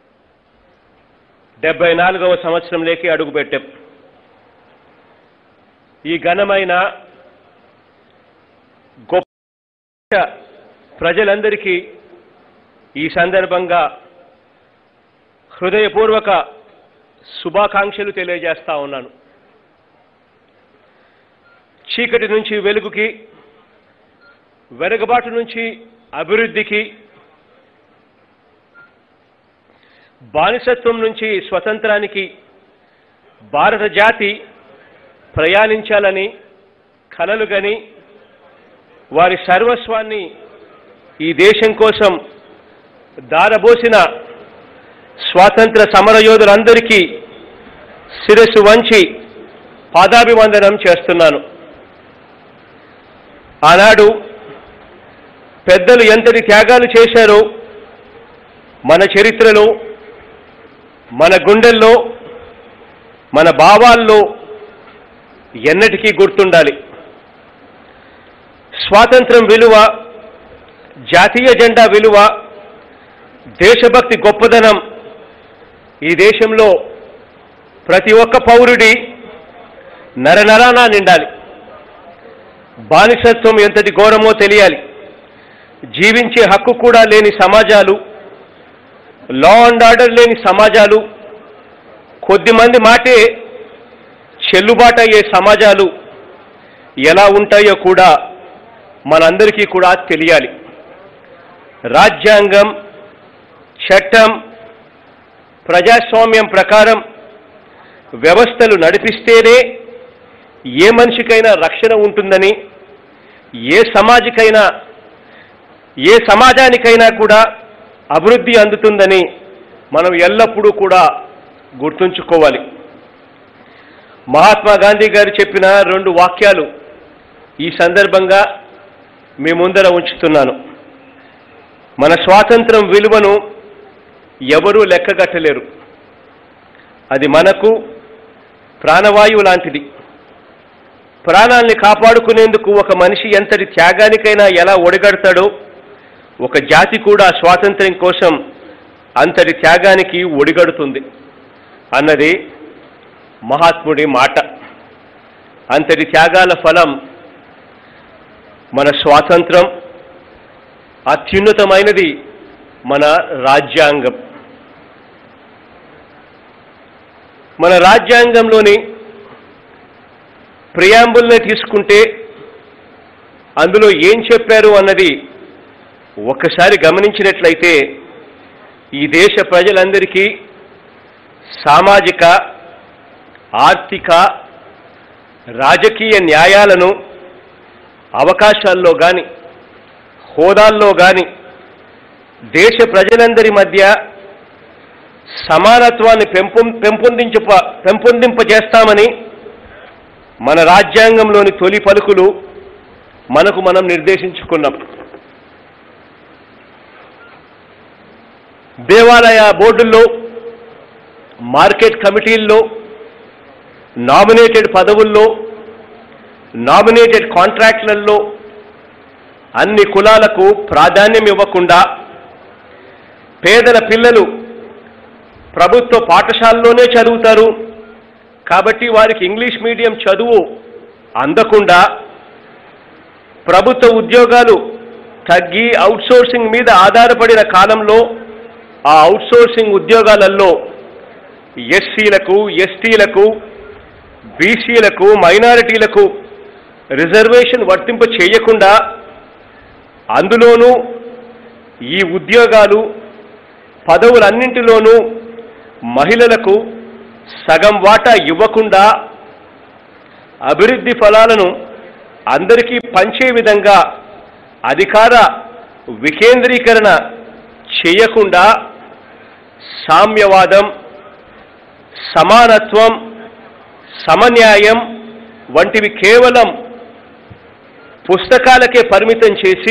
డెబ్బై నాలుగవ సంవత్సరంలోకి అడుగుపెట్టాం ఈ ఘనమైన గొప్ప ప్రజలందరికీ ఈ సందర్భంగా హృదయపూర్వక శుభాకాంక్షలు తెలియజేస్తా ఉన్నాను చీకటి నుంచి వెలుగుకి వెనుకబాటు నుంచి అభివృద్ధికి బానిసత్వం నుంచి స్వతంత్రానికి భారత జాతి ప్రయాణించాలని కలలు గని వారి సర్వస్వాన్ని ఈ దేశం కోసం దారబోసిన స్వాతంత్ర సమరయోధులందరికీ శిరస్సు వంచి పాదాభివందనం చేస్తున్నాను ఆనాడు పెద్దలు ఎంతటి త్యాగాలు చేశారో మన చరిత్రలో మన గుండెల్లో మన భావాల్లో ఎన్నటికీ గుర్తుండాలి స్వాతంత్రం విలువ జాతీయ జెండా విలువ దేశభక్తి గొప్పదనం ఈ దేశంలో ప్రతి ఒక్క పౌరుడి నరనరానా నిండాలి బానిసత్వం ఎంతటి ఘోరమో తెలియాలి జీవించే హక్కు కూడా లేని సమాజాలు లా అండ్ ఆర్డర్ లేని సమాజాలు కొద్దిమంది మాటే చెల్లుబాటు అయ్యే సమాజాలు ఎలా ఉంటాయో కూడా మనందరికీ కూడా తెలియాలి రాజ్యాంగం చట్టం ప్రజాస్వామ్యం ప్రకారం వ్యవస్థలు నడిపిస్తేనే ఏ మనిషికైనా రక్షణ ఉంటుందని ఏ సమాజికైనా ఏ సమాజానికైనా కూడా అభివృద్ధి అందుతుందని మనం ఎల్లప్పుడూ కూడా గుర్తుంచుకోవాలి మహాత్మా గాంధీ గారు చెప్పిన రెండు వాక్యాలు ఈ సందర్భంగా మీ ముందర ఉంచుతున్నాను మన స్వాతంత్రం విలువను ఎవరూ లెక్కగట్టలేరు అది మనకు ప్రాణవాయువు లాంటిది ప్రాణాల్ని కాపాడుకునేందుకు ఒక మనిషి ఎంతటి త్యాగానికైనా ఎలా ఒడిగడతాడో ఒక జాతి కూడా స్వాతంత్ర్యం కోసం అంతటి త్యాగానికి ఒడిగడుతుంది అన్నది మహాత్ముడి మాట అంతటి త్యాగాల ఫలం మన స్వాతంత్రం అత్యున్నతమైనది మన రాజ్యాంగం మన రాజ్యాంగంలోని ప్రియాంబుల్ని తీసుకుంటే అందులో ఏం చెప్పారు అన్నది ఒక్కసారి గమనించినట్లయితే ఈ దేశ ప్రజలందరికీ సామాజిక ఆర్థిక రాజకీయ న్యాయాలను అవకాశాల్లో కానీ హోదాల్లో కానీ దేశ ప్రజలందరి మధ్య సమానత్వాన్ని పెంపొం పెంపొందించ పెంపొందింపజేస్తామని మన రాజ్యాంగంలోని తొలి పలుకులు మనకు మనం నిర్దేశించుకున్నాం దేవాలయ బోర్డుల్లో మార్కెట్ కమిటీల్లో నామినేటెడ్ పదవుల్లో నామినేటెడ్ కాంట్రాక్ట్లలో అన్ని కులాలకు ప్రాధాన్యం ఇవ్వకుండా పేదల పిల్లలు ప్రభుత్వ పాఠశాలలోనే చదువుతారు కాబట్టి వారికి ఇంగ్లీష్ మీడియం చదువు అందకుండా ప్రభుత్వ ఉద్యోగాలు తగ్గి అవుట్సోర్సింగ్ మీద ఆధారపడిన కాలంలో ఆ అవుట్సోర్సింగ్ ఉద్యోగాలలో ఎస్సీలకు ఎస్టీలకు బీసీలకు మైనారిటీలకు రిజర్వేషన్ వర్తింప చేయకుండా అందులోనూ ఈ ఉద్యోగాలు పదవులన్నింటిలోనూ మహిళలకు సగం వాటా ఇవ్వకుండా అభివృద్ధి ఫలాలను అందరికీ పంచే విధంగా అధికార వికేంద్రీకరణ చేయకుండా సామ్యవాదం సమానత్వం సమన్యాయం వంటివి కేవలం పుస్తకాలకే పరిమితం చేసి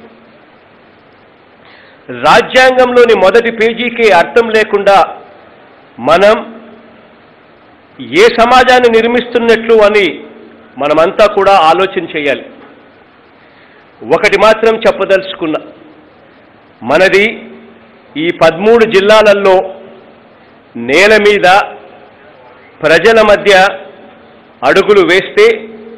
రాజ్యాంగంలోని మొదటి పేజీకి అర్థం లేకుండా మనం ఏ సమాజాన్ని నిర్మిస్తున్నట్లు అని మనమంతా కూడా ఆలోచన చేయాలి ఒకటి మాత్రం చెప్పదలుచుకున్నా మనది ఈ పదమూడు జిల్లాలలో నేల మీద ప్రజల మధ్య అడుగులు వేస్తే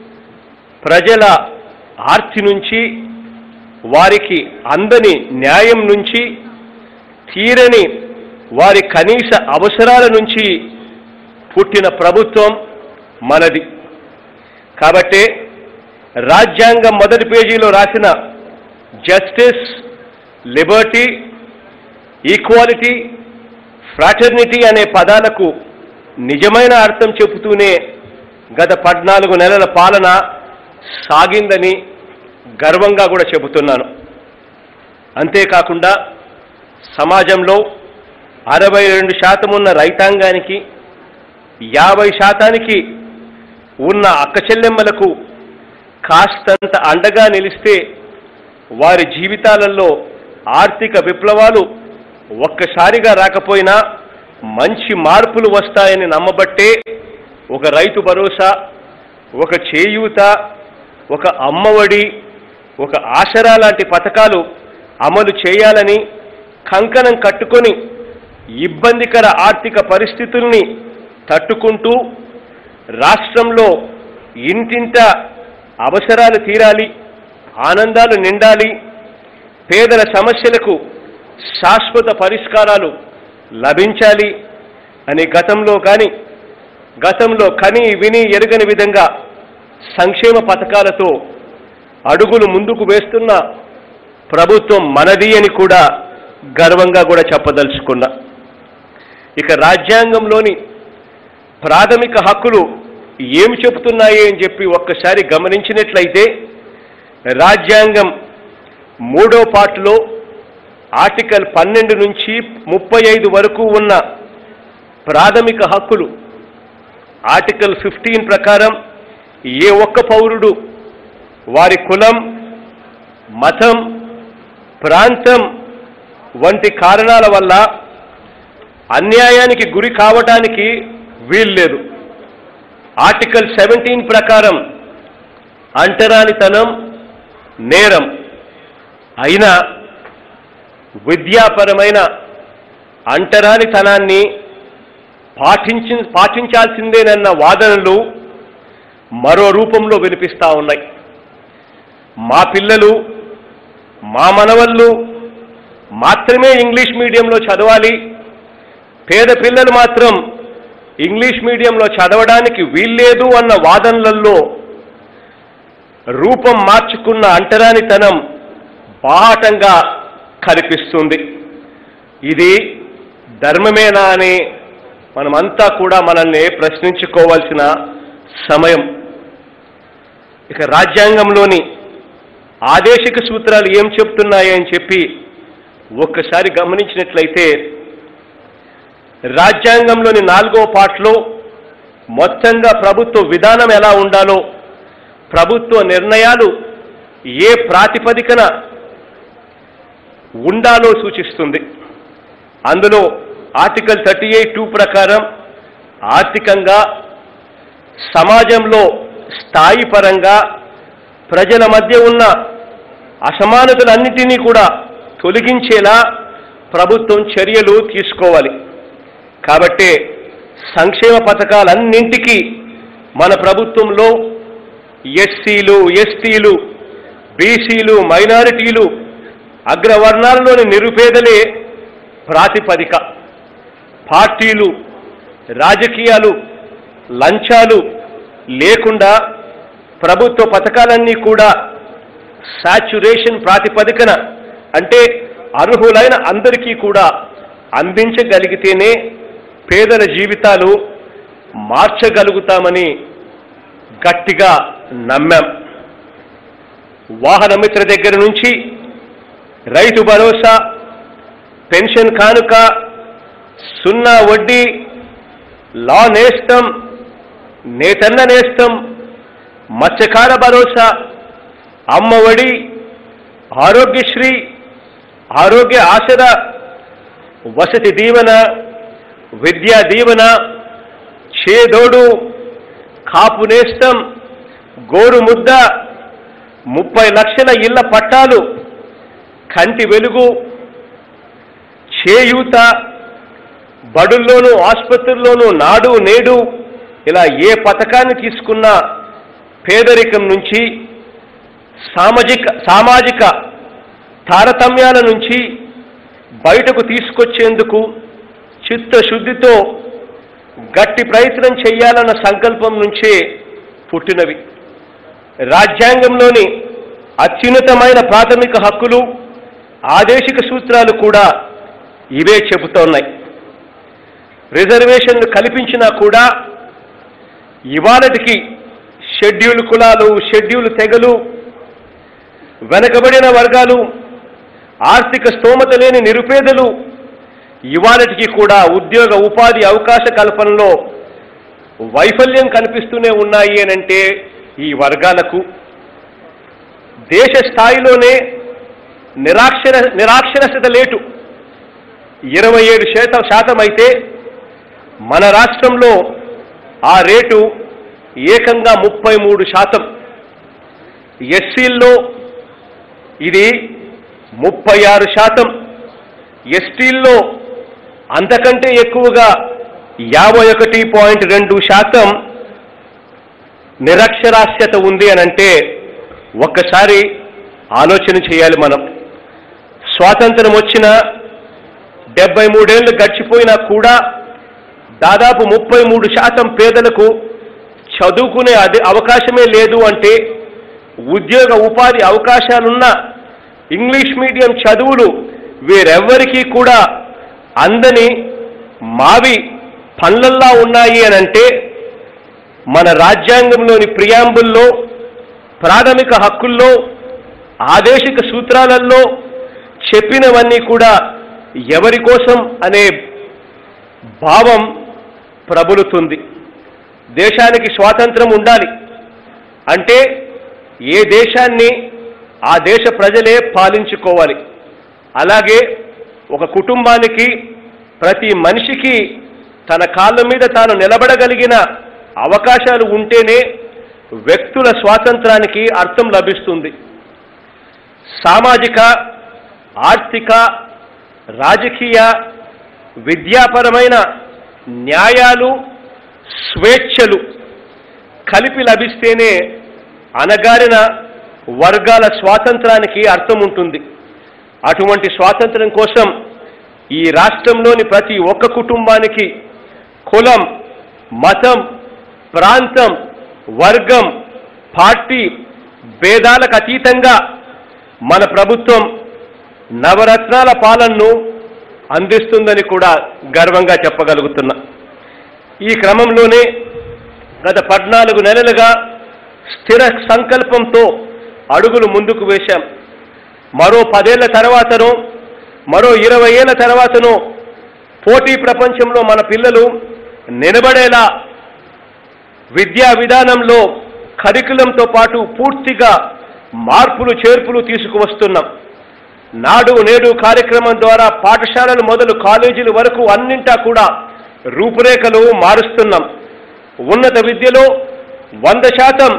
ప్రజల ఆర్తి నుంచి వారికి అందని న్యాయం నుంచి తీరని వారి కనీస అవసరాల నుంచి పుట్టిన ప్రభుత్వం మనది కాబట్టే రాజ్యాంగం మొదటి పేజీలో రాసిన జస్టిస్ లిబర్టీ ఈక్వాలిటీ ఫ్రాటర్నిటీ అనే పదాలకు నిజమైన అర్థం చెబుతూనే గత పద్నాలుగు నెలల పాలన సాగిందని గర్వంగా కూడా చెబుతున్నాను అంతేకాకుండా సమాజంలో అరవై రెండు శాతం ఉన్న రైతాంగానికి యాభై శాతానికి ఉన్న అక్క చెల్లెమ్మలకు కాస్తంత అండగా నిలిస్తే వారి జీవితాలలో ఆర్థిక విప్లవాలు ఒక్కసారిగా రాకపోయినా మంచి మార్పులు వస్తాయని నమ్మబట్టే ఒక రైతు భరోసా ఒక చేయూత ఒక అమ్మఒడి ఒక ఆసరా లాంటి పథకాలు అమలు చేయాలని కంకణం కట్టుకొని ఇబ్బందికర ఆర్థిక పరిస్థితుల్ని తట్టుకుంటూ రాష్ట్రంలో ఇంటింట అవసరాలు తీరాలి ఆనందాలు నిండాలి పేదల సమస్యలకు శాశ్వత పరిష్కారాలు లభించాలి అని గతంలో కానీ గతంలో కని విని ఎరుగని విధంగా సంక్షేమ పథకాలతో అడుగులు ముందుకు వేస్తున్న ప్రభుత్వం మనది అని కూడా గర్వంగా కూడా చెప్పదలుచుకున్నా ఇక రాజ్యాంగంలోని ప్రాథమిక హక్కులు ఏమి చెబుతున్నాయి అని చెప్పి ఒక్కసారి గమనించినట్లయితే రాజ్యాంగం మూడో పార్టులో ఆర్టికల్ పన్నెండు నుంచి ముప్పై ఐదు వరకు ఉన్న ప్రాథమిక హక్కులు ఆర్టికల్ ఫిఫ్టీన్ ప్రకారం ఏ ఒక్క పౌరుడు వారి కులం మతం ప్రాంతం వంటి కారణాల వల్ల అన్యాయానికి గురి కావటానికి వీల్లేదు ఆర్టికల్ సెవెంటీన్ ప్రకారం అంటరానితనం నేరం అయినా విద్యాపరమైన అంటరానితనాన్ని పాటించి పాటించాల్సిందేనన్న వాదనలు మరో రూపంలో వినిపిస్తా ఉన్నాయి మా పిల్లలు మా మనవళ్ళు మాత్రమే ఇంగ్లీష్ మీడియంలో చదవాలి పేద పిల్లలు మాత్రం ఇంగ్లీష్ మీడియంలో చదవడానికి వీల్లేదు అన్న వాదనలలో రూపం మార్చుకున్న అంటరానితనం బాహటంగా కనిపిస్తుంది ఇది ధర్మమేనా అని మనమంతా కూడా మనల్ని ప్రశ్నించుకోవాల్సిన సమయం ఇక రాజ్యాంగంలోని ఆదేశిక సూత్రాలు ఏం చెప్తున్నాయి అని చెప్పి ఒక్కసారి గమనించినట్లయితే రాజ్యాంగంలోని నాలుగో పాటలో మొత్తంగా ప్రభుత్వ విధానం ఎలా ఉండాలో ప్రభుత్వ నిర్ణయాలు ఏ ప్రాతిపదికన ఉండాలో సూచిస్తుంది అందులో ఆర్టికల్ థర్టీ ఎయిట్ టూ ప్రకారం ఆర్థికంగా సమాజంలో స్థాయి పరంగా ప్రజల మధ్య ఉన్న అసమానతలన్నిటినీ కూడా తొలగించేలా ప్రభుత్వం చర్యలు తీసుకోవాలి కాబట్టే సంక్షేమ పథకాలన్నింటికీ మన ప్రభుత్వంలో ఎస్సీలు ఎస్టీలు బీసీలు మైనారిటీలు అగ్రవర్ణాలలోని నిరుపేదలే ప్రాతిపదిక పార్టీలు రాజకీయాలు లంచాలు లేకుండా ప్రభుత్వ పథకాలన్నీ కూడా సాచ్యురేషన్ ప్రాతిపదికన అంటే అర్హులైన అందరికీ కూడా అందించగలిగితేనే పేదల జీవితాలు మార్చగలుగుతామని గట్టిగా నమ్మాం వాహన మిత్ర దగ్గర నుంచి రైతు భరోసా పెన్షన్ కానుక సున్నా వడ్డీ లా నేస్తం నేతన్న నేస్తం మత్స్యకార భరోసా అమ్మఒడి ఆరోగ్యశ్రీ ఆరోగ్య ఆసరా వసతి దీవెన విద్యా దీవెన చేదోడు కాపు నేస్తం గోరు ముద్ద ముప్పై లక్షల ఇళ్ల పట్టాలు కంటి వెలుగు చేయూత బడుల్లోనూ ఆసుపత్రుల్లోనూ నాడు నేడు ఇలా ఏ పథకాన్ని తీసుకున్నా పేదరికం నుంచి సామాజిక సామాజిక తారతమ్యాల నుంచి బయటకు తీసుకొచ్చేందుకు చిత్తశుద్ధితో గట్టి ప్రయత్నం చేయాలన్న సంకల్పం నుంచే పుట్టినవి రాజ్యాంగంలోని అత్యున్నతమైన ప్రాథమిక హక్కులు ఆదేశిక సూత్రాలు కూడా ఇవే చెబుతోన్నాయి రిజర్వేషన్లు కల్పించినా కూడా ఇవాళటికి షెడ్యూల్ కులాలు షెడ్యూల్ తెగలు వెనకబడిన వర్గాలు ఆర్థిక స్తోమత లేని నిరుపేదలు ఇవాళటికి కూడా ఉద్యోగ ఉపాధి అవకాశ కల్పనలో వైఫల్యం కనిపిస్తూనే ఉన్నాయి అనంటే ఈ వర్గాలకు దేశ స్థాయిలోనే నిరాక్షర నిరాక్షరస్యత లేటు ఇరవై ఏడు శాతం శాతం అయితే మన రాష్ట్రంలో ఆ రేటు ఏకంగా ముప్పై మూడు శాతం ఎస్సీల్లో ఇది ముప్పై ఆరు శాతం ఎస్టీల్లో అంతకంటే ఎక్కువగా యాభై ఒకటి పాయింట్ రెండు శాతం నిరక్షరాస్యత ఉంది అని అంటే ఒక్కసారి ఆలోచన చేయాలి మనం స్వాతంత్రం వచ్చిన డెబ్బై మూడేళ్లు గడిచిపోయినా కూడా దాదాపు ముప్పై మూడు శాతం పేదలకు చదువుకునే అది అవకాశమే లేదు అంటే ఉద్యోగ ఉపాధి అవకాశాలున్న ఇంగ్లీష్ మీడియం చదువులు వీరెవ్వరికీ కూడా అందని మావి పనులల్లా ఉన్నాయి అని అంటే మన రాజ్యాంగంలోని ప్రియాంబుల్లో ప్రాథమిక హక్కుల్లో ఆదేశిక సూత్రాలలో చెప్పినవన్నీ కూడా ఎవరి కోసం అనే భావం ప్రబలుతుంది దేశానికి స్వాతంత్రం ఉండాలి అంటే ఏ దేశాన్ని ఆ దేశ ప్రజలే పాలించుకోవాలి అలాగే ఒక కుటుంబానికి ప్రతి మనిషికి తన కాళ్ళ మీద తాను నిలబడగలిగిన అవకాశాలు ఉంటేనే వ్యక్తుల స్వాతంత్రానికి అర్థం లభిస్తుంది సామాజిక ఆర్థిక రాజకీయ విద్యాపరమైన న్యాయాలు స్వేచ్ఛలు కలిపి లభిస్తేనే అనగారిన వర్గాల స్వాతంత్రానికి అర్థం ఉంటుంది అటువంటి స్వాతంత్రం కోసం ఈ రాష్ట్రంలోని ప్రతి ఒక్క కుటుంబానికి కులం మతం ప్రాంతం వర్గం పార్టీ భేదాలకు అతీతంగా మన ప్రభుత్వం నవరత్నాల పాలనను అందిస్తుందని కూడా గర్వంగా చెప్పగలుగుతున్నా ఈ క్రమంలోనే గత పద్నాలుగు నెలలుగా స్థిర సంకల్పంతో అడుగులు ముందుకు వేశాం మరో పదేళ్ల తర్వాతనో మరో ఇరవై ఏళ్ల తర్వాతనో పోటీ ప్రపంచంలో మన పిల్లలు నిలబడేలా విద్యా విధానంలో కరికులంతో పాటు పూర్తిగా మార్పులు చేర్పులు తీసుకువస్తున్నాం నాడు నేడు కార్యక్రమం ద్వారా పాఠశాలలు మొదలు కాలేజీల వరకు అన్నింటా కూడా రూపురేఖలు మారుస్తున్నాం ఉన్నత విద్యలో వంద శాతం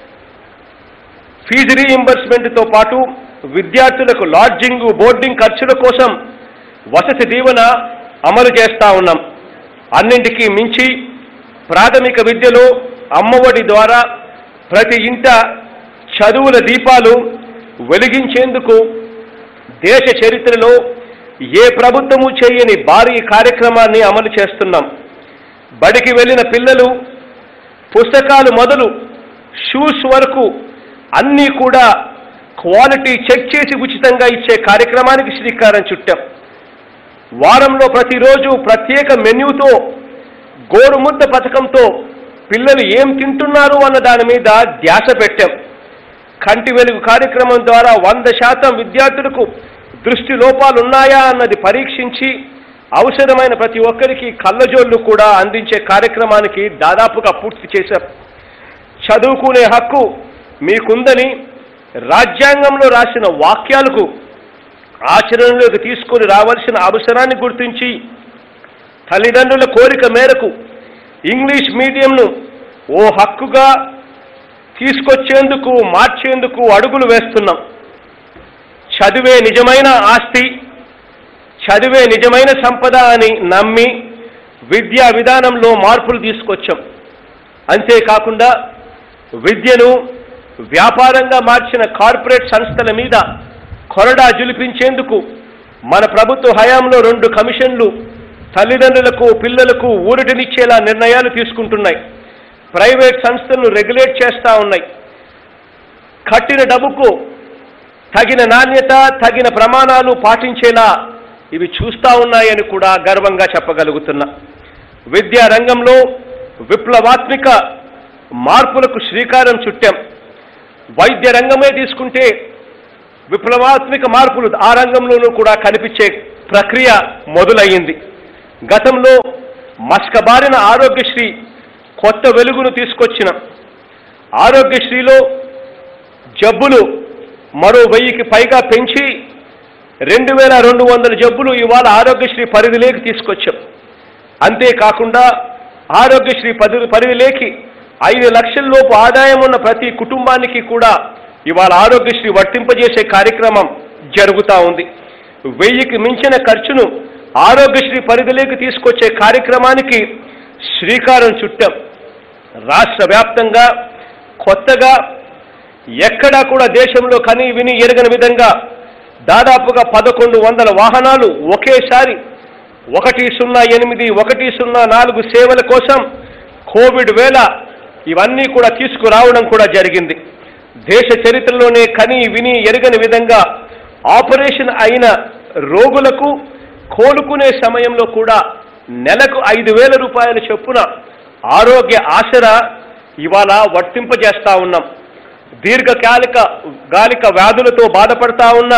ఫీజు రీఇంబర్స్మెంట్తో పాటు విద్యార్థులకు లాడ్జింగ్ బోర్డింగ్ ఖర్చుల కోసం వసతి దీవెన అమలు చేస్తా ఉన్నాం అన్నింటికీ మించి ప్రాథమిక విద్యలో అమ్మఒడి ద్వారా ప్రతి ఇంట చదువుల దీపాలు వెలిగించేందుకు దేశ చరిత్రలో ఏ ప్రభుత్వము చేయని భారీ కార్యక్రమాన్ని అమలు చేస్తున్నాం బడికి వెళ్ళిన పిల్లలు పుస్తకాలు మొదలు షూస్ వరకు అన్నీ కూడా క్వాలిటీ చెక్ చేసి ఉచితంగా ఇచ్చే కార్యక్రమానికి శ్రీకారం చుట్టాం వారంలో ప్రతిరోజు ప్రత్యేక మెన్యూతో గోరుముద్ద పథకంతో పిల్లలు ఏం తింటున్నారు అన్న దాని మీద ధ్యాస పెట్టాం కంటి వెలుగు కార్యక్రమం ద్వారా వంద శాతం విద్యార్థులకు దృష్టి లోపాలు ఉన్నాయా అన్నది పరీక్షించి అవసరమైన ప్రతి ఒక్కరికి కళ్ళజోళ్ళు కూడా అందించే కార్యక్రమానికి దాదాపుగా పూర్తి చేశాం చదువుకునే హక్కు మీకుందని రాజ్యాంగంలో రాసిన వాక్యాలకు ఆచరణలోకి తీసుకొని రావాల్సిన అవసరాన్ని గుర్తించి తల్లిదండ్రుల కోరిక మేరకు ఇంగ్లీష్ మీడియంను ఓ హక్కుగా తీసుకొచ్చేందుకు మార్చేందుకు అడుగులు వేస్తున్నాం చదివే నిజమైన ఆస్తి చదివే నిజమైన సంపద అని నమ్మి విద్యా విధానంలో మార్పులు తీసుకొచ్చాం అంతేకాకుండా విద్యను వ్యాపారంగా మార్చిన కార్పొరేట్ సంస్థల మీద కొరడా జులిపించేందుకు మన ప్రభుత్వ హయాంలో రెండు కమిషన్లు తల్లిదండ్రులకు పిల్లలకు ఊరటనిచ్చేలా నిర్ణయాలు తీసుకుంటున్నాయి ప్రైవేట్ సంస్థలను రెగ్యులేట్ చేస్తూ ఉన్నాయి కట్టిన డబ్బుకు తగిన నాణ్యత తగిన ప్రమాణాలు పాటించేలా ఇవి చూస్తూ ఉన్నాయని కూడా గర్వంగా చెప్పగలుగుతున్నా విద్యా రంగంలో విప్లవాత్మిక మార్పులకు శ్రీకారం చుట్టాం వైద్య రంగమే తీసుకుంటే విప్లవాత్మిక మార్పులు ఆ రంగంలోనూ కూడా కనిపించే ప్రక్రియ మొదలయ్యింది గతంలో మస్కబారిన ఆరోగ్యశ్రీ కొత్త వెలుగును తీసుకొచ్చిన ఆరోగ్యశ్రీలో జబ్బులు మరో వెయ్యికి పైగా పెంచి రెండు వేల రెండు వందల జబ్బులు ఇవాళ ఆరోగ్యశ్రీ పరిధిలోకి తీసుకొచ్చాం అంతేకాకుండా ఆరోగ్యశ్రీ పది పరిధిలోకి ఐదు లక్షల లోపు ఆదాయం ఉన్న ప్రతి కుటుంబానికి కూడా ఇవాళ ఆరోగ్యశ్రీ వర్తింపజేసే కార్యక్రమం జరుగుతూ ఉంది వెయ్యికి మించిన ఖర్చును ఆరోగ్యశ్రీ పరిధిలోకి తీసుకొచ్చే కార్యక్రమానికి శ్రీకారం చుట్టాం రాష్ట్ర వ్యాప్తంగా కొత్తగా ఎక్కడా కూడా దేశంలో కని విని ఎరగని విధంగా దాదాపుగా పదకొండు వందల వాహనాలు ఒకేసారి ఒకటి సున్నా ఎనిమిది ఒకటి సున్నా నాలుగు సేవల కోసం కోవిడ్ వేళ ఇవన్నీ కూడా తీసుకురావడం కూడా జరిగింది దేశ చరిత్రలోనే కని విని ఎరగని విధంగా ఆపరేషన్ అయిన రోగులకు కోలుకునే సమయంలో కూడా నెలకు ఐదు వేల రూపాయల చొప్పున ఆరోగ్య ఆసరా ఇవాళ వర్తింపజేస్తా ఉన్నాం దీర్ఘకాలిక గాలిక వ్యాధులతో బాధపడతా ఉన్న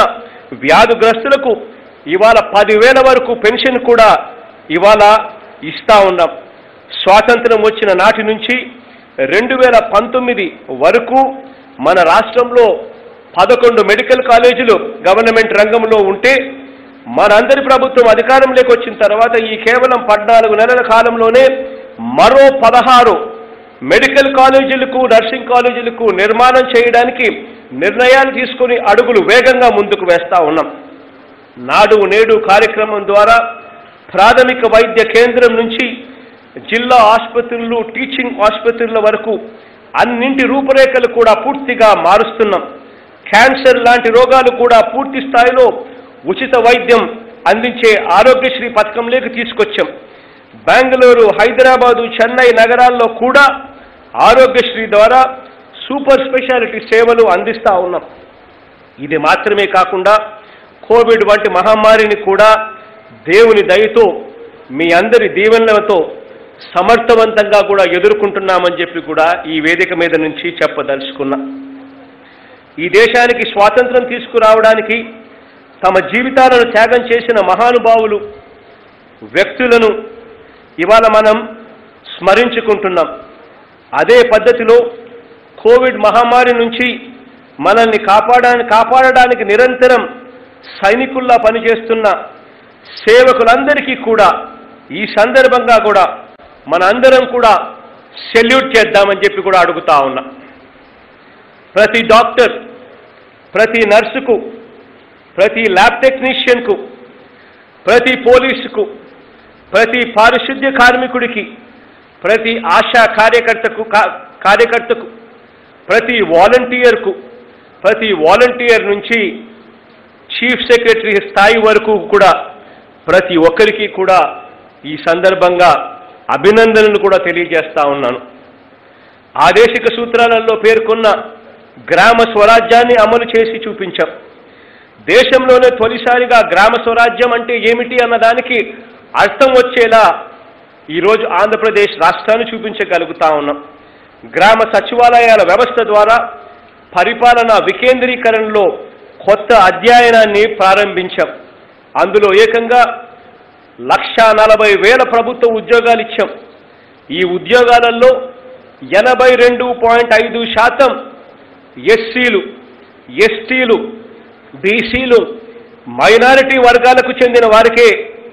వ్యాధిగ్రస్తులకు ఇవాళ పదివేల వరకు పెన్షన్ కూడా ఇవాళ ఇస్తా ఉన్నాం స్వాతంత్రం వచ్చిన నాటి నుంచి రెండు వేల పంతొమ్మిది వరకు మన రాష్ట్రంలో పదకొండు మెడికల్ కాలేజీలు గవర్నమెంట్ రంగంలో ఉంటే మనందరి ప్రభుత్వం అధికారంలోకి వచ్చిన తర్వాత ఈ కేవలం పద్నాలుగు నెలల కాలంలోనే మరో పదహారు మెడికల్ కాలేజీలకు నర్సింగ్ కాలేజీలకు నిర్మాణం చేయడానికి నిర్ణయాలు తీసుకుని అడుగులు వేగంగా ముందుకు వేస్తా ఉన్నాం నాడు నేడు కార్యక్రమం ద్వారా ప్రాథమిక వైద్య కేంద్రం నుంచి జిల్లా ఆసుపత్రులు టీచింగ్ ఆసుపత్రుల వరకు అన్నింటి రూపురేఖలు కూడా పూర్తిగా మారుస్తున్నాం క్యాన్సర్ లాంటి రోగాలు కూడా పూర్తి స్థాయిలో ఉచిత వైద్యం అందించే ఆరోగ్యశ్రీ పథకంలోకి తీసుకొచ్చాం బెంగళూరు హైదరాబాదు చెన్నై నగరాల్లో కూడా ఆరోగ్యశ్రీ ద్వారా సూపర్ స్పెషాలిటీ సేవలు అందిస్తా ఉన్నాం ఇది మాత్రమే కాకుండా కోవిడ్ వంటి మహమ్మారిని కూడా దేవుని దయతో మీ అందరి దీవెనలతో సమర్థవంతంగా కూడా ఎదుర్కొంటున్నామని చెప్పి కూడా ఈ వేదిక మీద నుంచి చెప్పదలుచుకున్నా ఈ దేశానికి స్వాతంత్రం తీసుకురావడానికి తమ జీవితాలను త్యాగం చేసిన మహానుభావులు వ్యక్తులను ఇవాళ మనం స్మరించుకుంటున్నాం అదే పద్ధతిలో కోవిడ్ మహమ్మారి నుంచి మనల్ని కాపాడడానికి కాపాడడానికి నిరంతరం సైనికుల్లా పనిచేస్తున్న సేవకులందరికీ కూడా ఈ సందర్భంగా కూడా మన అందరం కూడా సెల్యూట్ చేద్దామని చెప్పి కూడా అడుగుతా ఉన్నా ప్రతి డాక్టర్ ప్రతి నర్సుకు ప్రతి ల్యాబ్ టెక్నీషియన్కు ప్రతి పోలీసుకు ప్రతి పారిశుద్ధ్య కార్మికుడికి ప్రతి ఆశా కార్యకర్తకు కా- కార్యకర్తకు ప్రతి వాలంటీర్కు ప్రతి వాలంటీర్ నుంచి చీఫ్ సెక్రటరీ స్థాయి వరకు కూడా ప్రతి ఒక్కరికి కూడా ఈ సందర్భంగా అభినందనలు కూడా తెలియజేస్తా ఉన్నాను ఆదేశిక సూత్రాలలో పేర్కొన్న గ్రామ స్వరాజ్యాన్ని అమలు చేసి చూపించాం దేశంలోనే తొలిసారిగా గ్రామ స్వరాజ్యం అంటే ఏమిటి అన్నదానికి అర్థం వచ్చేలా ఈరోజు ఆంధ్రప్రదేశ్ రాష్ట్రాన్ని చూపించగలుగుతా ఉన్నాం గ్రామ సచివాలయాల వ్యవస్థ ద్వారా పరిపాలన వికేంద్రీకరణలో కొత్త అధ్యయనాన్ని ప్రారంభించాం అందులో ఏకంగా లక్షా నలభై వేల ప్రభుత్వ ఉద్యోగాలు ఇచ్చాం ఈ ఉద్యోగాలలో ఎనభై రెండు పాయింట్ ఐదు శాతం ఎస్సీలు ఎస్టీలు బీసీలు మైనారిటీ వర్గాలకు చెందిన వారికే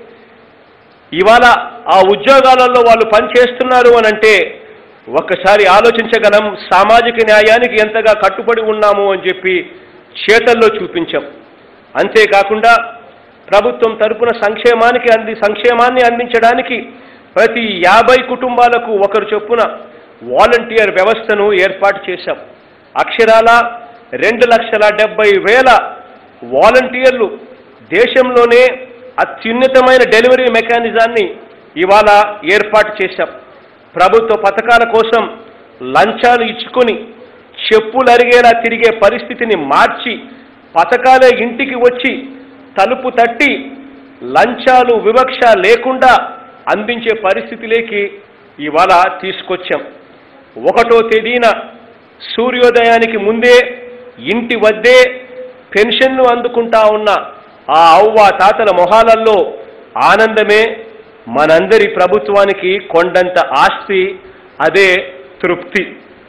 ఇవాళ ఆ ఉద్యోగాలలో వాళ్ళు పనిచేస్తున్నారు అని అంటే ఒక్కసారి ఆలోచించగలం సామాజిక న్యాయానికి ఎంతగా కట్టుబడి ఉన్నాము అని చెప్పి చేతల్లో చూపించాం అంతేకాకుండా ప్రభుత్వం తరపున సంక్షేమానికి అంది సంక్షేమాన్ని అందించడానికి ప్రతి యాభై కుటుంబాలకు ఒకరు చొప్పున వాలంటీర్ వ్యవస్థను ఏర్పాటు చేశాం అక్షరాల రెండు లక్షల డెబ్బై వేల వాలంటీర్లు దేశంలోనే అత్యున్నతమైన డెలివరీ మెకానిజాన్ని ఇవాళ ఏర్పాటు చేశాం ప్రభుత్వ పథకాల కోసం లంచాలు ఇచ్చుకొని చెప్పులు అరిగేలా తిరిగే పరిస్థితిని మార్చి పథకాలే ఇంటికి వచ్చి తలుపు తట్టి లంచాలు వివక్ష లేకుండా అందించే పరిస్థితిలోకి ఇవాళ తీసుకొచ్చాం ఒకటో తేదీన సూర్యోదయానికి ముందే ఇంటి వద్దే పెన్షన్లు అందుకుంటా ఉన్న ఆ అవ్వ తాతల మొహాలల్లో ఆనందమే మనందరి ప్రభుత్వానికి కొండంత ఆస్తి అదే తృప్తి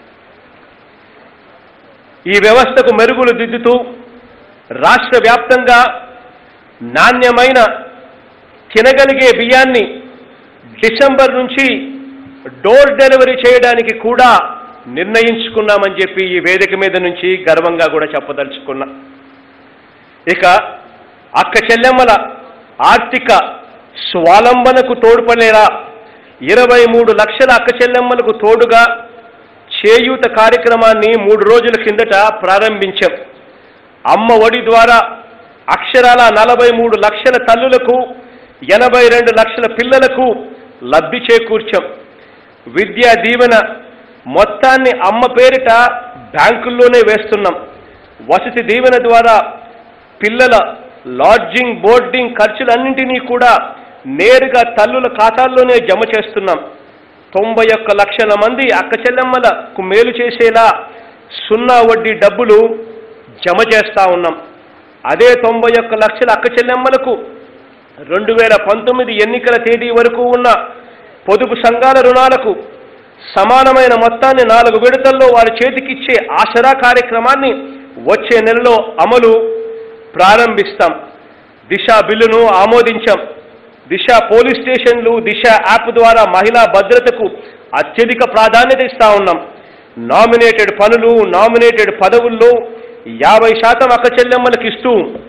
ఈ వ్యవస్థకు మెరుగులు దిద్దుతూ రాష్ట్ర వ్యాప్తంగా నాణ్యమైన తినగలిగే బియ్యాన్ని డిసెంబర్ నుంచి డోర్ డెలివరీ చేయడానికి కూడా నిర్ణయించుకున్నామని చెప్పి ఈ వేదిక మీద నుంచి గర్వంగా కూడా చెప్పదలుచుకున్నా ఇక అక్క చెల్లెమ్మల ఆర్థిక స్వాలంబనకు తోడ్పడేలా ఇరవై మూడు లక్షల అక్క చెల్లెమ్మలకు తోడుగా చేయూత కార్యక్రమాన్ని మూడు రోజుల కిందట ప్రారంభించాం అమ్మ ఒడి ద్వారా అక్షరాల నలభై మూడు లక్షల తల్లులకు ఎనభై రెండు లక్షల పిల్లలకు లబ్ధి చేకూర్చాం విద్యా దీవెన మొత్తాన్ని అమ్మ పేరిట బ్యాంకుల్లోనే వేస్తున్నాం వసతి దీవెన ద్వారా పిల్లల లాడ్జింగ్ బోర్డింగ్ ఖర్చులన్నింటినీ కూడా నేరుగా తల్లుల ఖాతాల్లోనే జమ చేస్తున్నాం తొంభై ఒక్క లక్షల మంది అక్క చెల్లెమ్మలకు మేలు చేసేలా సున్నా వడ్డీ డబ్బులు జమ చేస్తా ఉన్నాం అదే తొంభై ఒక్క లక్షల అక్క చెల్లెమ్మలకు రెండు వేల పంతొమ్మిది ఎన్నికల తేదీ వరకు ఉన్న పొదుపు సంఘాల రుణాలకు సమానమైన మొత్తాన్ని నాలుగు విడతల్లో వారి చేతికిచ్చే ఆసరా కార్యక్రమాన్ని వచ్చే నెలలో అమలు ప్రారంభిస్తాం దిశ బిల్లును ఆమోదించాం దిశ పోలీస్ స్టేషన్లు దిశ యాప్ ద్వారా మహిళా భద్రతకు అత్యధిక ప్రాధాన్యత ఇస్తా ఉన్నాం నామినేటెడ్ పనులు నామినేటెడ్ పదవుల్లో యాభై శాతం అక్క చెల్లెమ్మలకు ఇస్తూ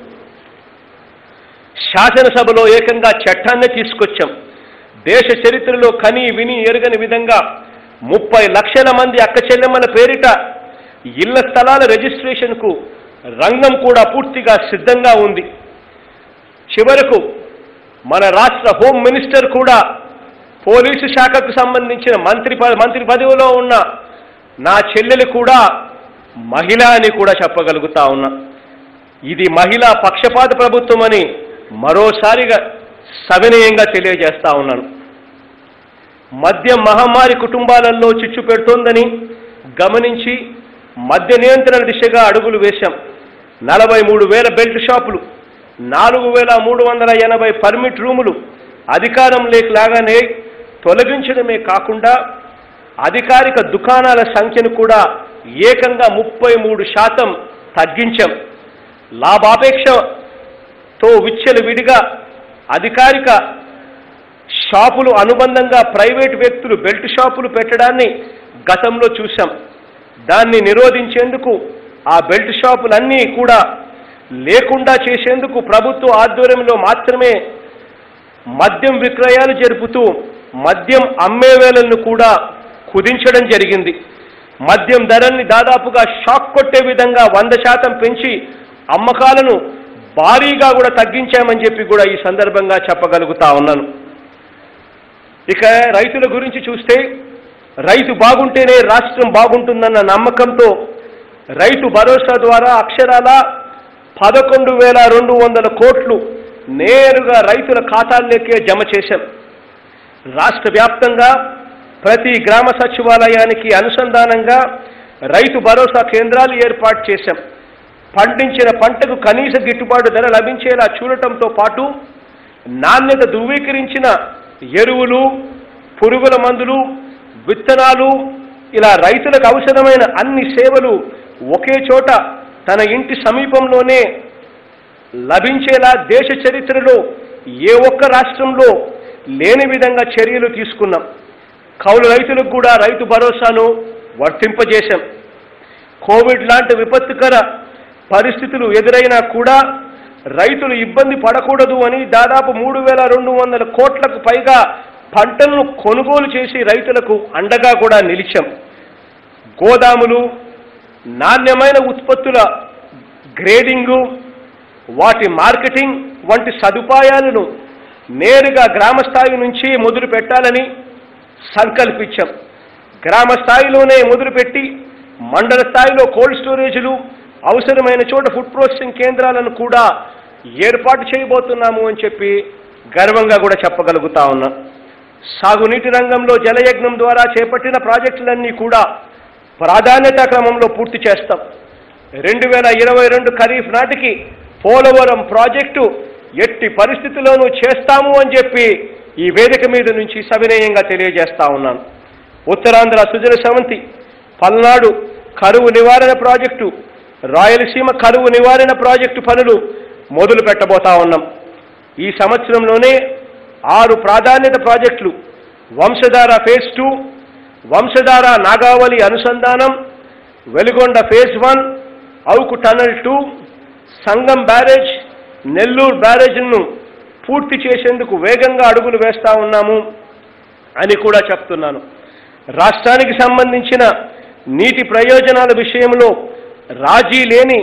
శాసనసభలో ఏకంగా చట్టాన్ని తీసుకొచ్చాం దేశ చరిత్రలో కని విని ఎరుగని విధంగా ముప్పై లక్షల మంది అక్క చెల్లెమ్మల పేరిట ఇళ్ల స్థలాల రిజిస్ట్రేషన్కు రంగం కూడా పూర్తిగా సిద్ధంగా ఉంది చివరకు మన రాష్ట్ర హోం మినిస్టర్ కూడా పోలీసు శాఖకు సంబంధించిన మంత్రి ప- మంత్రి పదవిలో ఉన్న నా చెల్లెలు కూడా మహిళ అని కూడా చెప్పగలుగుతా ఉన్నా ఇది మహిళా పక్షపాత ప్రభుత్వం అని మరోసారిగా సవినయంగా తెలియజేస్తా ఉన్నాను మద్యం మహమ్మారి కుటుంబాలలో చిచ్చు పెడుతోందని గమనించి మద్య నియంత్రణ దిశగా అడుగులు వేశాం నలభై మూడు వేల బెల్ట్ షాపులు నాలుగు వేల మూడు వందల ఎనభై పర్మిట్ రూములు అధికారం లేకలాగానే తొలగించడమే కాకుండా అధికారిక దుకాణాల సంఖ్యను కూడా ఏకంగా ముప్పై మూడు శాతం తగ్గించాం లాభాపేక్షతో విచ్చలు విడిగా అధికారిక షాపులు అనుబంధంగా ప్రైవేట్ వ్యక్తులు బెల్ట్ షాపులు పెట్టడాన్ని గతంలో చూశాం దాన్ని నిరోధించేందుకు ఆ బెల్ట్ షాపులన్నీ కూడా లేకుండా చేసేందుకు ప్రభుత్వ ఆధ్వర్యంలో మాత్రమే మద్యం విక్రయాలు జరుపుతూ మద్యం అమ్మే వేళలను కూడా కుదించడం జరిగింది మద్యం ధరల్ని దాదాపుగా షాక్ కొట్టే విధంగా వంద శాతం పెంచి అమ్మకాలను భారీగా కూడా తగ్గించామని చెప్పి కూడా ఈ సందర్భంగా చెప్పగలుగుతా ఉన్నాను ఇక రైతుల గురించి చూస్తే రైతు బాగుంటేనే రాష్ట్రం బాగుంటుందన్న నమ్మకంతో రైతు భరోసా ద్వారా అక్షరాల పదకొండు వేల రెండు వందల కోట్లు నేరుగా రైతుల ఖాతాల్లోకే జమ చేశాం రాష్ట్ర వ్యాప్తంగా ప్రతి గ్రామ సచివాలయానికి అనుసంధానంగా రైతు భరోసా కేంద్రాలు ఏర్పాటు చేశాం పండించిన పంటకు కనీస గిట్టుబాటు ధర లభించేలా చూడటంతో పాటు నాణ్యత ధృవీకరించిన ఎరువులు పురుగుల మందులు విత్తనాలు ఇలా రైతులకు అవసరమైన అన్ని సేవలు ఒకే చోట తన ఇంటి సమీపంలోనే లభించేలా దేశ చరిత్రలో ఏ ఒక్క రాష్ట్రంలో లేని విధంగా చర్యలు తీసుకున్నాం కౌలు రైతులకు కూడా రైతు భరోసాను వర్తింపజేశాం కోవిడ్ లాంటి విపత్తుకర పరిస్థితులు ఎదురైనా కూడా రైతులు ఇబ్బంది పడకూడదు అని దాదాపు మూడు వేల రెండు వందల కోట్లకు పైగా పంటలను కొనుగోలు చేసి రైతులకు అండగా కూడా నిలిచాం గోదాములు నాణ్యమైన ఉత్పత్తుల గ్రేడింగు వాటి మార్కెటింగ్ వంటి సదుపాయాలను నేరుగా గ్రామ స్థాయి నుంచి మొదలు పెట్టాలని సంకల్పించాం గ్రామ స్థాయిలోనే మొదలుపెట్టి మండల స్థాయిలో కోల్డ్ స్టోరేజీలు అవసరమైన చోట ఫుడ్ ప్రాసెసింగ్ కేంద్రాలను కూడా ఏర్పాటు చేయబోతున్నాము అని చెప్పి గర్వంగా కూడా చెప్పగలుగుతా ఉన్నాం సాగునీటి రంగంలో జలయజ్ఞం ద్వారా చేపట్టిన ప్రాజెక్టులన్నీ కూడా ప్రాధాన్యతా క్రమంలో పూర్తి చేస్తాం రెండు వేల ఇరవై రెండు ఖరీఫ్ నాటికి పోలవరం ప్రాజెక్టు ఎట్టి పరిస్థితుల్లోనూ చేస్తాము అని చెప్పి ఈ వేదిక మీద నుంచి సవినయంగా తెలియజేస్తా ఉన్నాను ఉత్తరాంధ్ర సుజల సవంతి పల్నాడు కరువు నివారణ ప్రాజెక్టు రాయలసీమ కరువు నివారణ ప్రాజెక్టు పనులు మొదలు పెట్టబోతా ఉన్నాం ఈ సంవత్సరంలోనే ఆరు ప్రాధాన్యత ప్రాజెక్టులు వంశధార ఫేజ్ టూ వంశధార నాగావళి అనుసంధానం Veligonda phase one Avuku tunnel two Sangam barrage Nellore బ్యారేజ్ను పూర్తి చేసేందుకు వేగంగా అడుగులు వేస్తా ఉన్నాము అని కూడా చెప్తున్నాను రాష్ట్రానికి సంబంధించిన నీటి ప్రయోజనాల విషయంలో రాజీ లేని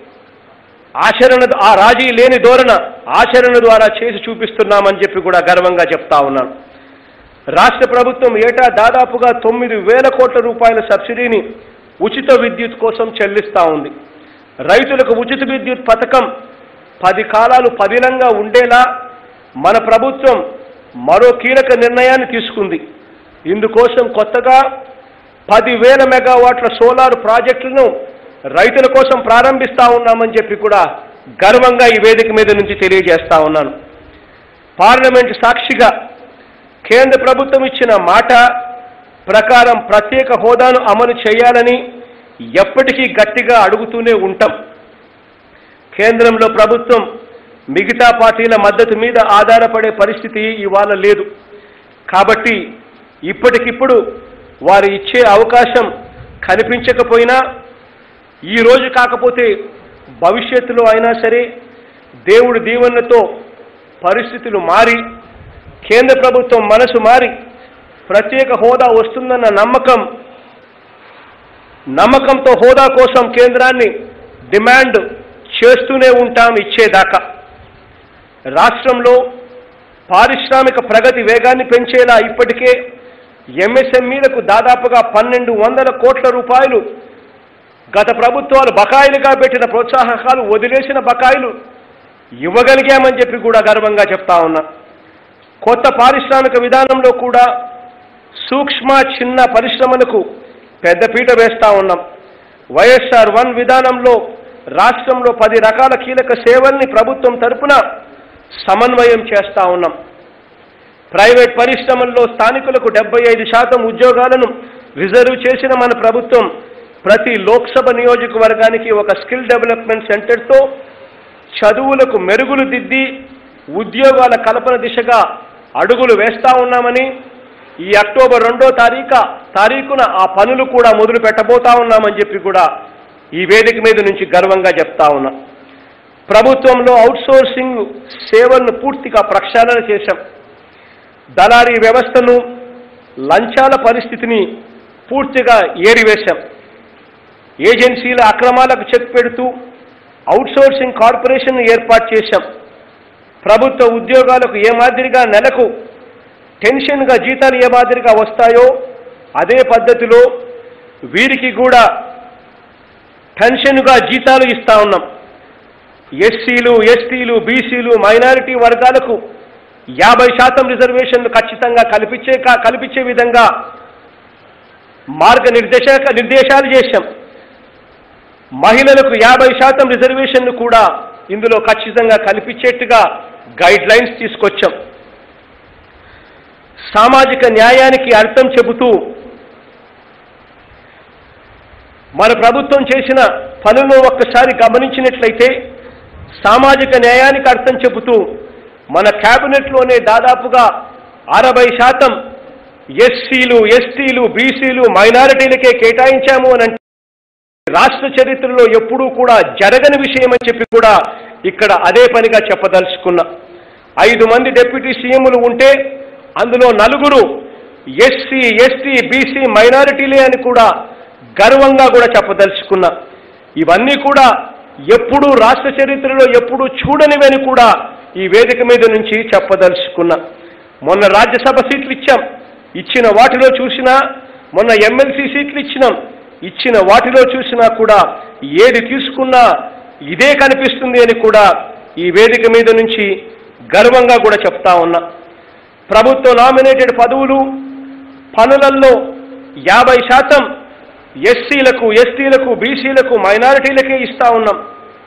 ఆచరణ ఆ రాజీ లేని ధోరణ ఆచరణ ద్వారా చేసి చూపిస్తున్నామని చెప్పి కూడా గర్వంగా చెప్తా ఉన్నాను రాష్ట్ర ప్రభుత్వం ఏటా దాదాపుగా తొమ్మిది వేల కోట్ల రూపాయల సబ్సిడీని ఉచిత విద్యుత్ కోసం చెల్లిస్తూ ఉంది రైతులకు ఉచిత విద్యుత్ పథకం పది కాలాలు పదిలంగా ఉండేలా మన ప్రభుత్వం మరో కీలక నిర్ణయాన్ని తీసుకుంది ఇందుకోసం కొత్తగా పదివేల మెగావాట్ల సోలార్ ప్రాజెక్టులను రైతుల కోసం ప్రారంభిస్తా ఉన్నామని చెప్పి కూడా గర్వంగా ఈ వేదిక మీద నుంచి తెలియజేస్తా ఉన్నాను పార్లమెంట్ సాక్షిగా కేంద్ర ప్రభుత్వం ఇచ్చిన మాట ప్రకారం ప్రత్యేక హోదాను అమలు చేయాలని ఎప్పటికీ గట్టిగా అడుగుతూనే ఉంటాం కేంద్రంలో ప్రభుత్వం మిగతా పార్టీల మద్దతు మీద ఆధారపడే పరిస్థితి ఇవాళ లేదు కాబట్టి ఇప్పటికిప్పుడు వారు ఇచ్చే అవకాశం కనిపించకపోయినా ఈ రోజు కాకపోతే భవిష్యత్తులో అయినా సరే దేవుడి దీవెనతో పరిస్థితులు మారి కేంద్ర ప్రభుత్వం మనసు మారి ప్రత్యేక హోదా వస్తుందన్న నమ్మకం నమ్మకంతో హోదా కోసం కేంద్రాన్ని డిమాండ్ చేస్తూనే ఉంటాం ఇచ్చేదాకా రాష్ట్రంలో పారిశ్రామిక ప్రగతి వేగాన్ని పెంచేలా ఇప్పటికే ఎంఎస్ఎంఈలకు దాదాపుగా పన్నెండు వందల కోట్ల రూపాయలు గత ప్రభుత్వాలు బకాయిలుగా పెట్టిన ప్రోత్సాహకాలు వదిలేసిన బకాయిలు ఇవ్వగలిగామని చెప్పి కూడా గర్వంగా చెప్తా ఉన్నా కొత్త పారిశ్రామిక విధానంలో కూడా సూక్ష్మ చిన్న పరిశ్రమలకు పెద్దపీట వేస్తా ఉన్నాం వైఎస్ఆర్ వన్ విధానంలో రాష్ట్రంలో పది రకాల కీలక సేవల్ని ప్రభుత్వం తరపున సమన్వయం చేస్తా ఉన్నాం ప్రైవేట్ పరిశ్రమల్లో స్థానికులకు డెబ్బై ఐదు శాతం ఉద్యోగాలను రిజర్వ్ చేసిన మన ప్రభుత్వం ప్రతి లోక్సభ నియోజకవర్గానికి ఒక స్కిల్ డెవలప్మెంట్ సెంటర్తో చదువులకు మెరుగులు దిద్ది ఉద్యోగాల కల్పన దిశగా అడుగులు వేస్తా ఉన్నామని ఈ అక్టోబర్ రెండో తారీఖ తారీఖున ఆ పనులు కూడా మొదలు పెట్టబోతా ఉన్నామని చెప్పి కూడా ఈ వేదిక మీద నుంచి గర్వంగా చెప్తా ఉన్నా ప్రభుత్వంలో అవుట్సోర్సింగ్ సేవలను పూర్తిగా ప్రక్షాళన చేశాం దళారీ వ్యవస్థను లంచాల పరిస్థితిని పూర్తిగా ఏరివేశాం ఏజెన్సీల అక్రమాలకు చెక్ పెడుతూ అవుట్సోర్సింగ్ కార్పొరేషన్ ఏర్పాటు చేశాం ప్రభుత్వ ఉద్యోగాలకు ఏ మాదిరిగా నెలకు టెన్షన్గా జీతాలు ఏ మాదిరిగా వస్తాయో అదే పద్ధతిలో వీరికి కూడా టెన్షన్గా జీతాలు ఇస్తా ఉన్నాం ఎస్సీలు ఎస్టీలు బీసీలు మైనారిటీ వర్గాలకు యాభై శాతం రిజర్వేషన్లు ఖచ్చితంగా కల్పించే కా- కల్పించే విధంగా మార్గ నిర్దేశక నిర్దేశాలు చేశాం మహిళలకు యాభై శాతం రిజర్వేషన్లు కూడా ఇందులో ఖచ్చితంగా కల్పించేట్టుగా గైడ్ లైన్స్ తీసుకొచ్చాం సామాజిక న్యాయానికి అర్థం చెబుతూ మన ప్రభుత్వం చేసిన పనులను ఒక్కసారి గమనించినట్లయితే సామాజిక న్యాయానికి అర్థం చెబుతూ మన క్యాబినెట్లోనే దాదాపుగా అరవై శాతం ఎస్సీలు ఎస్టీలు బీసీలు మైనారిటీలకే కేటాయించాము అని అంటే రాష్ట్ర చరిత్రలో ఎప్పుడూ కూడా జరగని విషయం అని చెప్పి కూడా ఇక్కడ అదే పనిగా చెప్పదలుచుకున్నా ఐదు మంది డిప్యూటీ సీఎంలు ఉంటే అందులో నలుగురు ఎస్సీ ఎస్టీ బీసీ మైనారిటీలే అని కూడా గర్వంగా కూడా చెప్పదలుచుకున్నా ఇవన్నీ కూడా ఎప్పుడూ రాష్ట్ర చరిత్రలో ఎప్పుడూ చూడనివని కూడా ఈ వేదిక మీద నుంచి చెప్పదలుచుకున్నా మొన్న రాజ్యసభ సీట్లు ఇచ్చాం ఇచ్చిన వాటిలో చూసినా మొన్న ఎమ్మెల్సీ సీట్లు ఇచ్చినాం ఇచ్చిన వాటిలో చూసినా కూడా ఏది తీసుకున్నా ఇదే కనిపిస్తుంది అని కూడా ఈ వేదిక మీద నుంచి గర్వంగా కూడా చెప్తా ఉన్నా ప్రభుత్వ నామినేటెడ్ పదవులు పనులలో యాభై శాతం ఎస్సీలకు ఎస్టీలకు బీసీలకు మైనారిటీలకే ఇస్తా ఉన్నాం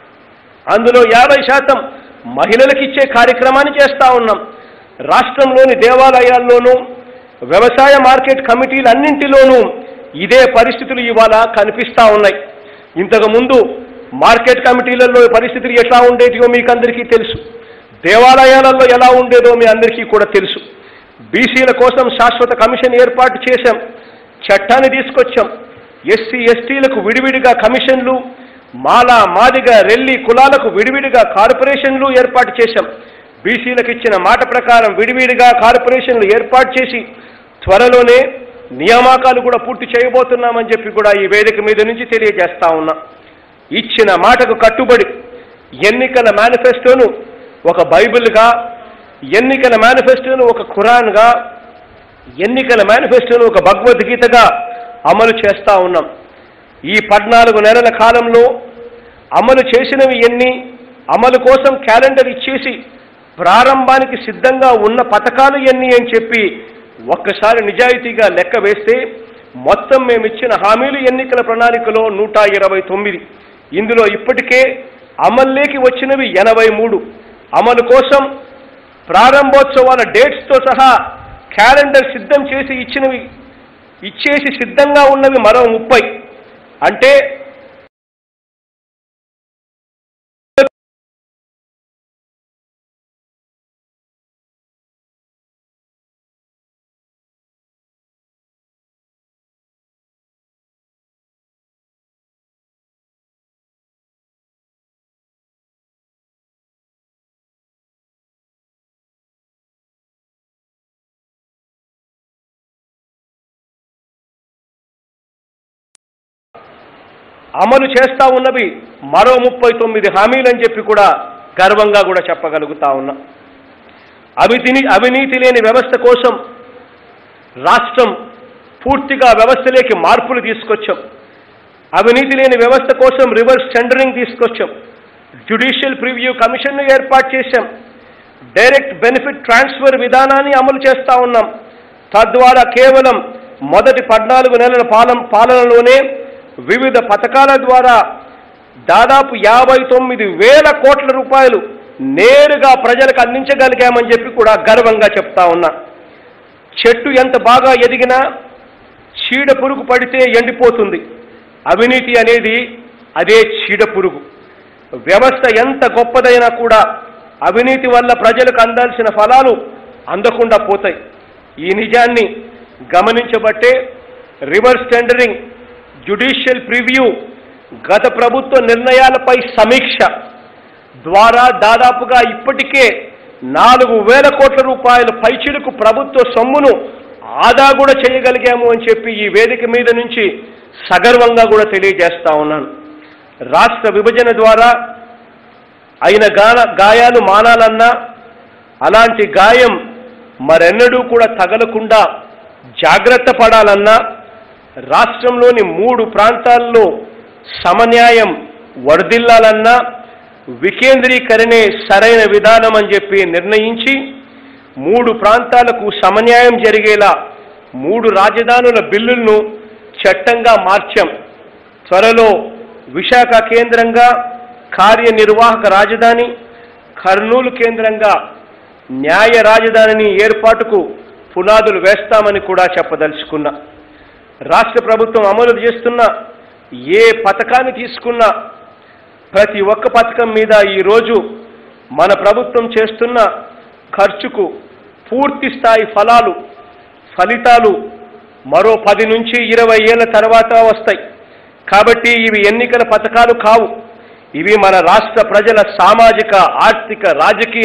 అందులో యాభై శాతం మహిళలకు ఇచ్చే కార్యక్రమాన్ని చేస్తా ఉన్నాం రాష్ట్రంలోని దేవాలయాల్లోనూ వ్యవసాయ మార్కెట్ కమిటీలన్నింటిలోనూ ఇదే పరిస్థితులు ఇవాళ కనిపిస్తా ఉన్నాయి ఇంతకు ముందు మార్కెట్ కమిటీలలో పరిస్థితులు ఎట్లా ఉండేటివో మీకు అందరికీ తెలుసు దేవాలయాలలో ఎలా ఉండేదో మీ అందరికీ కూడా తెలుసు బీసీల కోసం శాశ్వత కమిషన్ ఏర్పాటు చేశాం చట్టాన్ని తీసుకొచ్చాం ఎస్సీ ఎస్టీలకు విడివిడిగా కమిషన్లు మాల మాదిగ రెల్లి కులాలకు విడివిడిగా కార్పొరేషన్లు ఏర్పాటు చేశాం బీసీలకు ఇచ్చిన మాట ప్రకారం విడివిడిగా కార్పొరేషన్లు ఏర్పాటు చేసి త్వరలోనే నియామకాలు కూడా పూర్తి చేయబోతున్నామని చెప్పి కూడా ఈ వేదిక మీద నుంచి తెలియజేస్తా ఉన్నా ఇచ్చిన మాటకు కట్టుబడి ఎన్నికల మేనిఫెస్టోను ఒక బైబిల్గా ఎన్నికల మేనిఫెస్టోను ఒక ఖురాన్గా ఎన్నికల మేనిఫెస్టోను ఒక భగవద్గీతగా అమలు చేస్తా ఉన్నాం ఈ పద్నాలుగు నెలల కాలంలో అమలు చేసినవి ఎన్ని అమలు కోసం క్యాలెండర్ ఇచ్చేసి ప్రారంభానికి సిద్ధంగా ఉన్న పథకాలు ఎన్ని అని చెప్పి ఒక్కసారి నిజాయితీగా లెక్క వేస్తే మొత్తం మేము ఇచ్చిన హామీలు ఎన్నికల ప్రణాళికలో నూట ఇరవై తొమ్మిది ఇందులో ఇప్పటికే అమల్లోకి వచ్చినవి ఎనభై మూడు అమలు కోసం ప్రారంభోత్సవాల డేట్స్తో సహా క్యాలెండర్ సిద్ధం చేసి ఇచ్చినవి ఇచ్చేసి సిద్ధంగా ఉన్నవి మరో ముప్పై అంటే అమలు చేస్తా ఉన్నవి మరో ముప్పై తొమ్మిది హామీలని చెప్పి కూడా గర్వంగా కూడా చెప్పగలుగుతా ఉన్నా అవితిని అవినీతి లేని వ్యవస్థ కోసం రాష్ట్రం పూర్తిగా వ్యవస్థలోకి మార్పులు తీసుకొచ్చాం అవినీతి లేని వ్యవస్థ కోసం రివర్స్ టెండరింగ్ తీసుకొచ్చాం జ్యుడిషియల్ ప్రివ్యూ కమిషన్ను ఏర్పాటు చేశాం డైరెక్ట్ బెనిఫిట్ ట్రాన్స్ఫర్ విధానాన్ని అమలు చేస్తా ఉన్నాం తద్వారా కేవలం మొదటి పద్నాలుగు నెలల పాలన పాలనలోనే వివిధ పథకాల ద్వారా దాదాపు యాభై తొమ్మిది వేల కోట్ల రూపాయలు నేరుగా ప్రజలకు అందించగలిగామని చెప్పి కూడా గర్వంగా చెప్తా ఉన్నా చెట్టు ఎంత బాగా ఎదిగినా చీడ పురుగు పడితే ఎండిపోతుంది అవినీతి అనేది అదే చీడ పురుగు వ్యవస్థ ఎంత గొప్పదైనా కూడా అవినీతి వల్ల ప్రజలకు అందాల్సిన ఫలాలు అందకుండా పోతాయి ఈ నిజాన్ని గమనించబట్టే రివర్స్ టెండరింగ్ జ్యుడిషియల్ ప్రివ్యూ గత ప్రభుత్వ నిర్ణయాలపై సమీక్ష ద్వారా దాదాపుగా ఇప్పటికే నాలుగు వేల కోట్ల రూపాయల పైచిలుకు ప్రభుత్వ సొమ్మును ఆదా కూడా చేయగలిగాము అని చెప్పి ఈ వేదిక మీద నుంచి సగర్వంగా కూడా తెలియజేస్తా ఉన్నాను రాష్ట్ర విభజన ద్వారా అయిన గాన గాయాలు మానాలన్నా అలాంటి గాయం మరెన్నడూ కూడా తగలకుండా జాగ్రత్త పడాలన్నా రాష్ట్రంలోని మూడు ప్రాంతాల్లో సమన్యాయం వర్ధిల్లాలన్నా వికేంద్రీకరణే సరైన విధానం అని చెప్పి నిర్ణయించి మూడు ప్రాంతాలకు సమన్యాయం జరిగేలా మూడు రాజధానుల బిల్లులను చట్టంగా మార్చాం త్వరలో విశాఖ కేంద్రంగా కార్యనిర్వాహక రాజధాని కర్నూలు కేంద్రంగా న్యాయ రాజధానిని ఏర్పాటుకు పునాదులు వేస్తామని కూడా చెప్పదలుచుకున్నా రాష్ట్ర ప్రభుత్వం అమలు చేస్తున్న ఏ పథకాన్ని తీసుకున్నా ప్రతి ఒక్క పథకం మీద ఈరోజు మన ప్రభుత్వం చేస్తున్న ఖర్చుకు పూర్తి స్థాయి ఫలాలు ఫలితాలు మరో పది నుంచి ఇరవై ఏళ్ళ తర్వాత వస్తాయి కాబట్టి ఇవి ఎన్నికల పథకాలు కావు ఇవి మన రాష్ట్ర ప్రజల సామాజిక ఆర్థిక రాజకీయ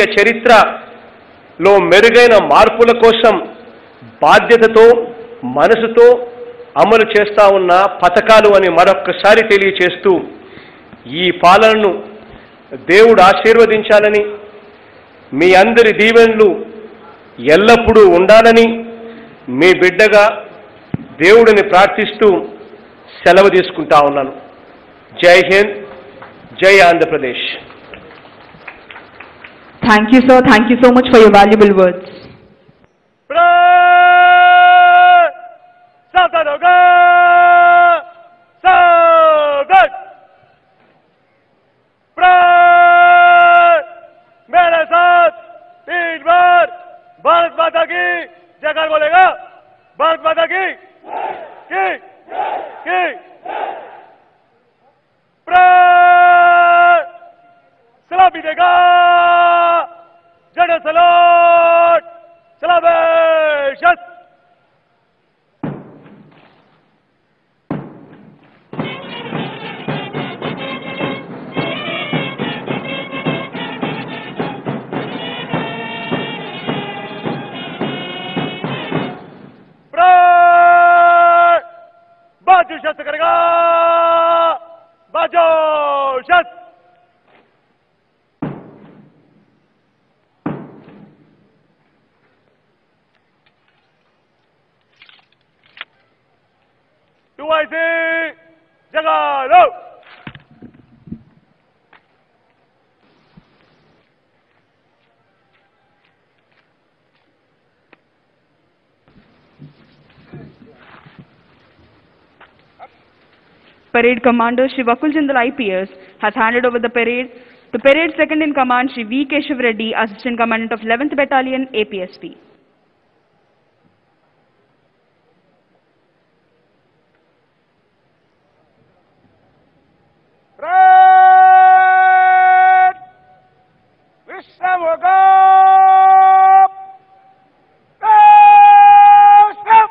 చరిత్రలో మెరుగైన మార్పుల కోసం బాధ్యతతో మనసుతో అమలు చేస్తా ఉన్న పథకాలు అని మరొక్కసారి తెలియచేస్తూ ఈ పాలనను దేవుడు ఆశీర్వదించాలని మీ అందరి దీవెనలు ఎల్లప్పుడూ ఉండాలని మీ బిడ్డగా దేవుడిని ప్రార్థిస్తూ సెలవు తీసుకుంటా ఉన్నాను జై హింద్ జై Andhra Pradesh Thank you, sir. Thank you so much for your valuable words. Pray! सावधान होगा सावधान Pray! मेरे साथ तीन बार भारत माता की जयकार बोलेगा भारत माता की की की Pray! सलामी देगा जन सलाट सलामेशत Pray! बाजू शस्त्र करेगा बाजू शस्त्र टू आई सी जगा लो Parade Commander Shri Vakul Jindal IPS has handed over the parade to Parade Second in Command Shri V. Keshav Reddy, Assistant Commandant of 11th Battalion, APSP. Red! Vishamogam! Stop!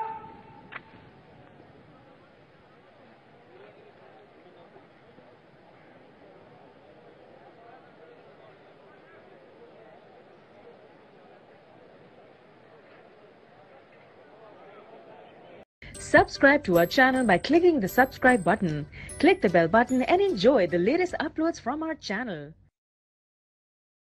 Subscribe to our channel by clicking the subscribe button. Click the bell button and enjoy the latest uploads from our channel.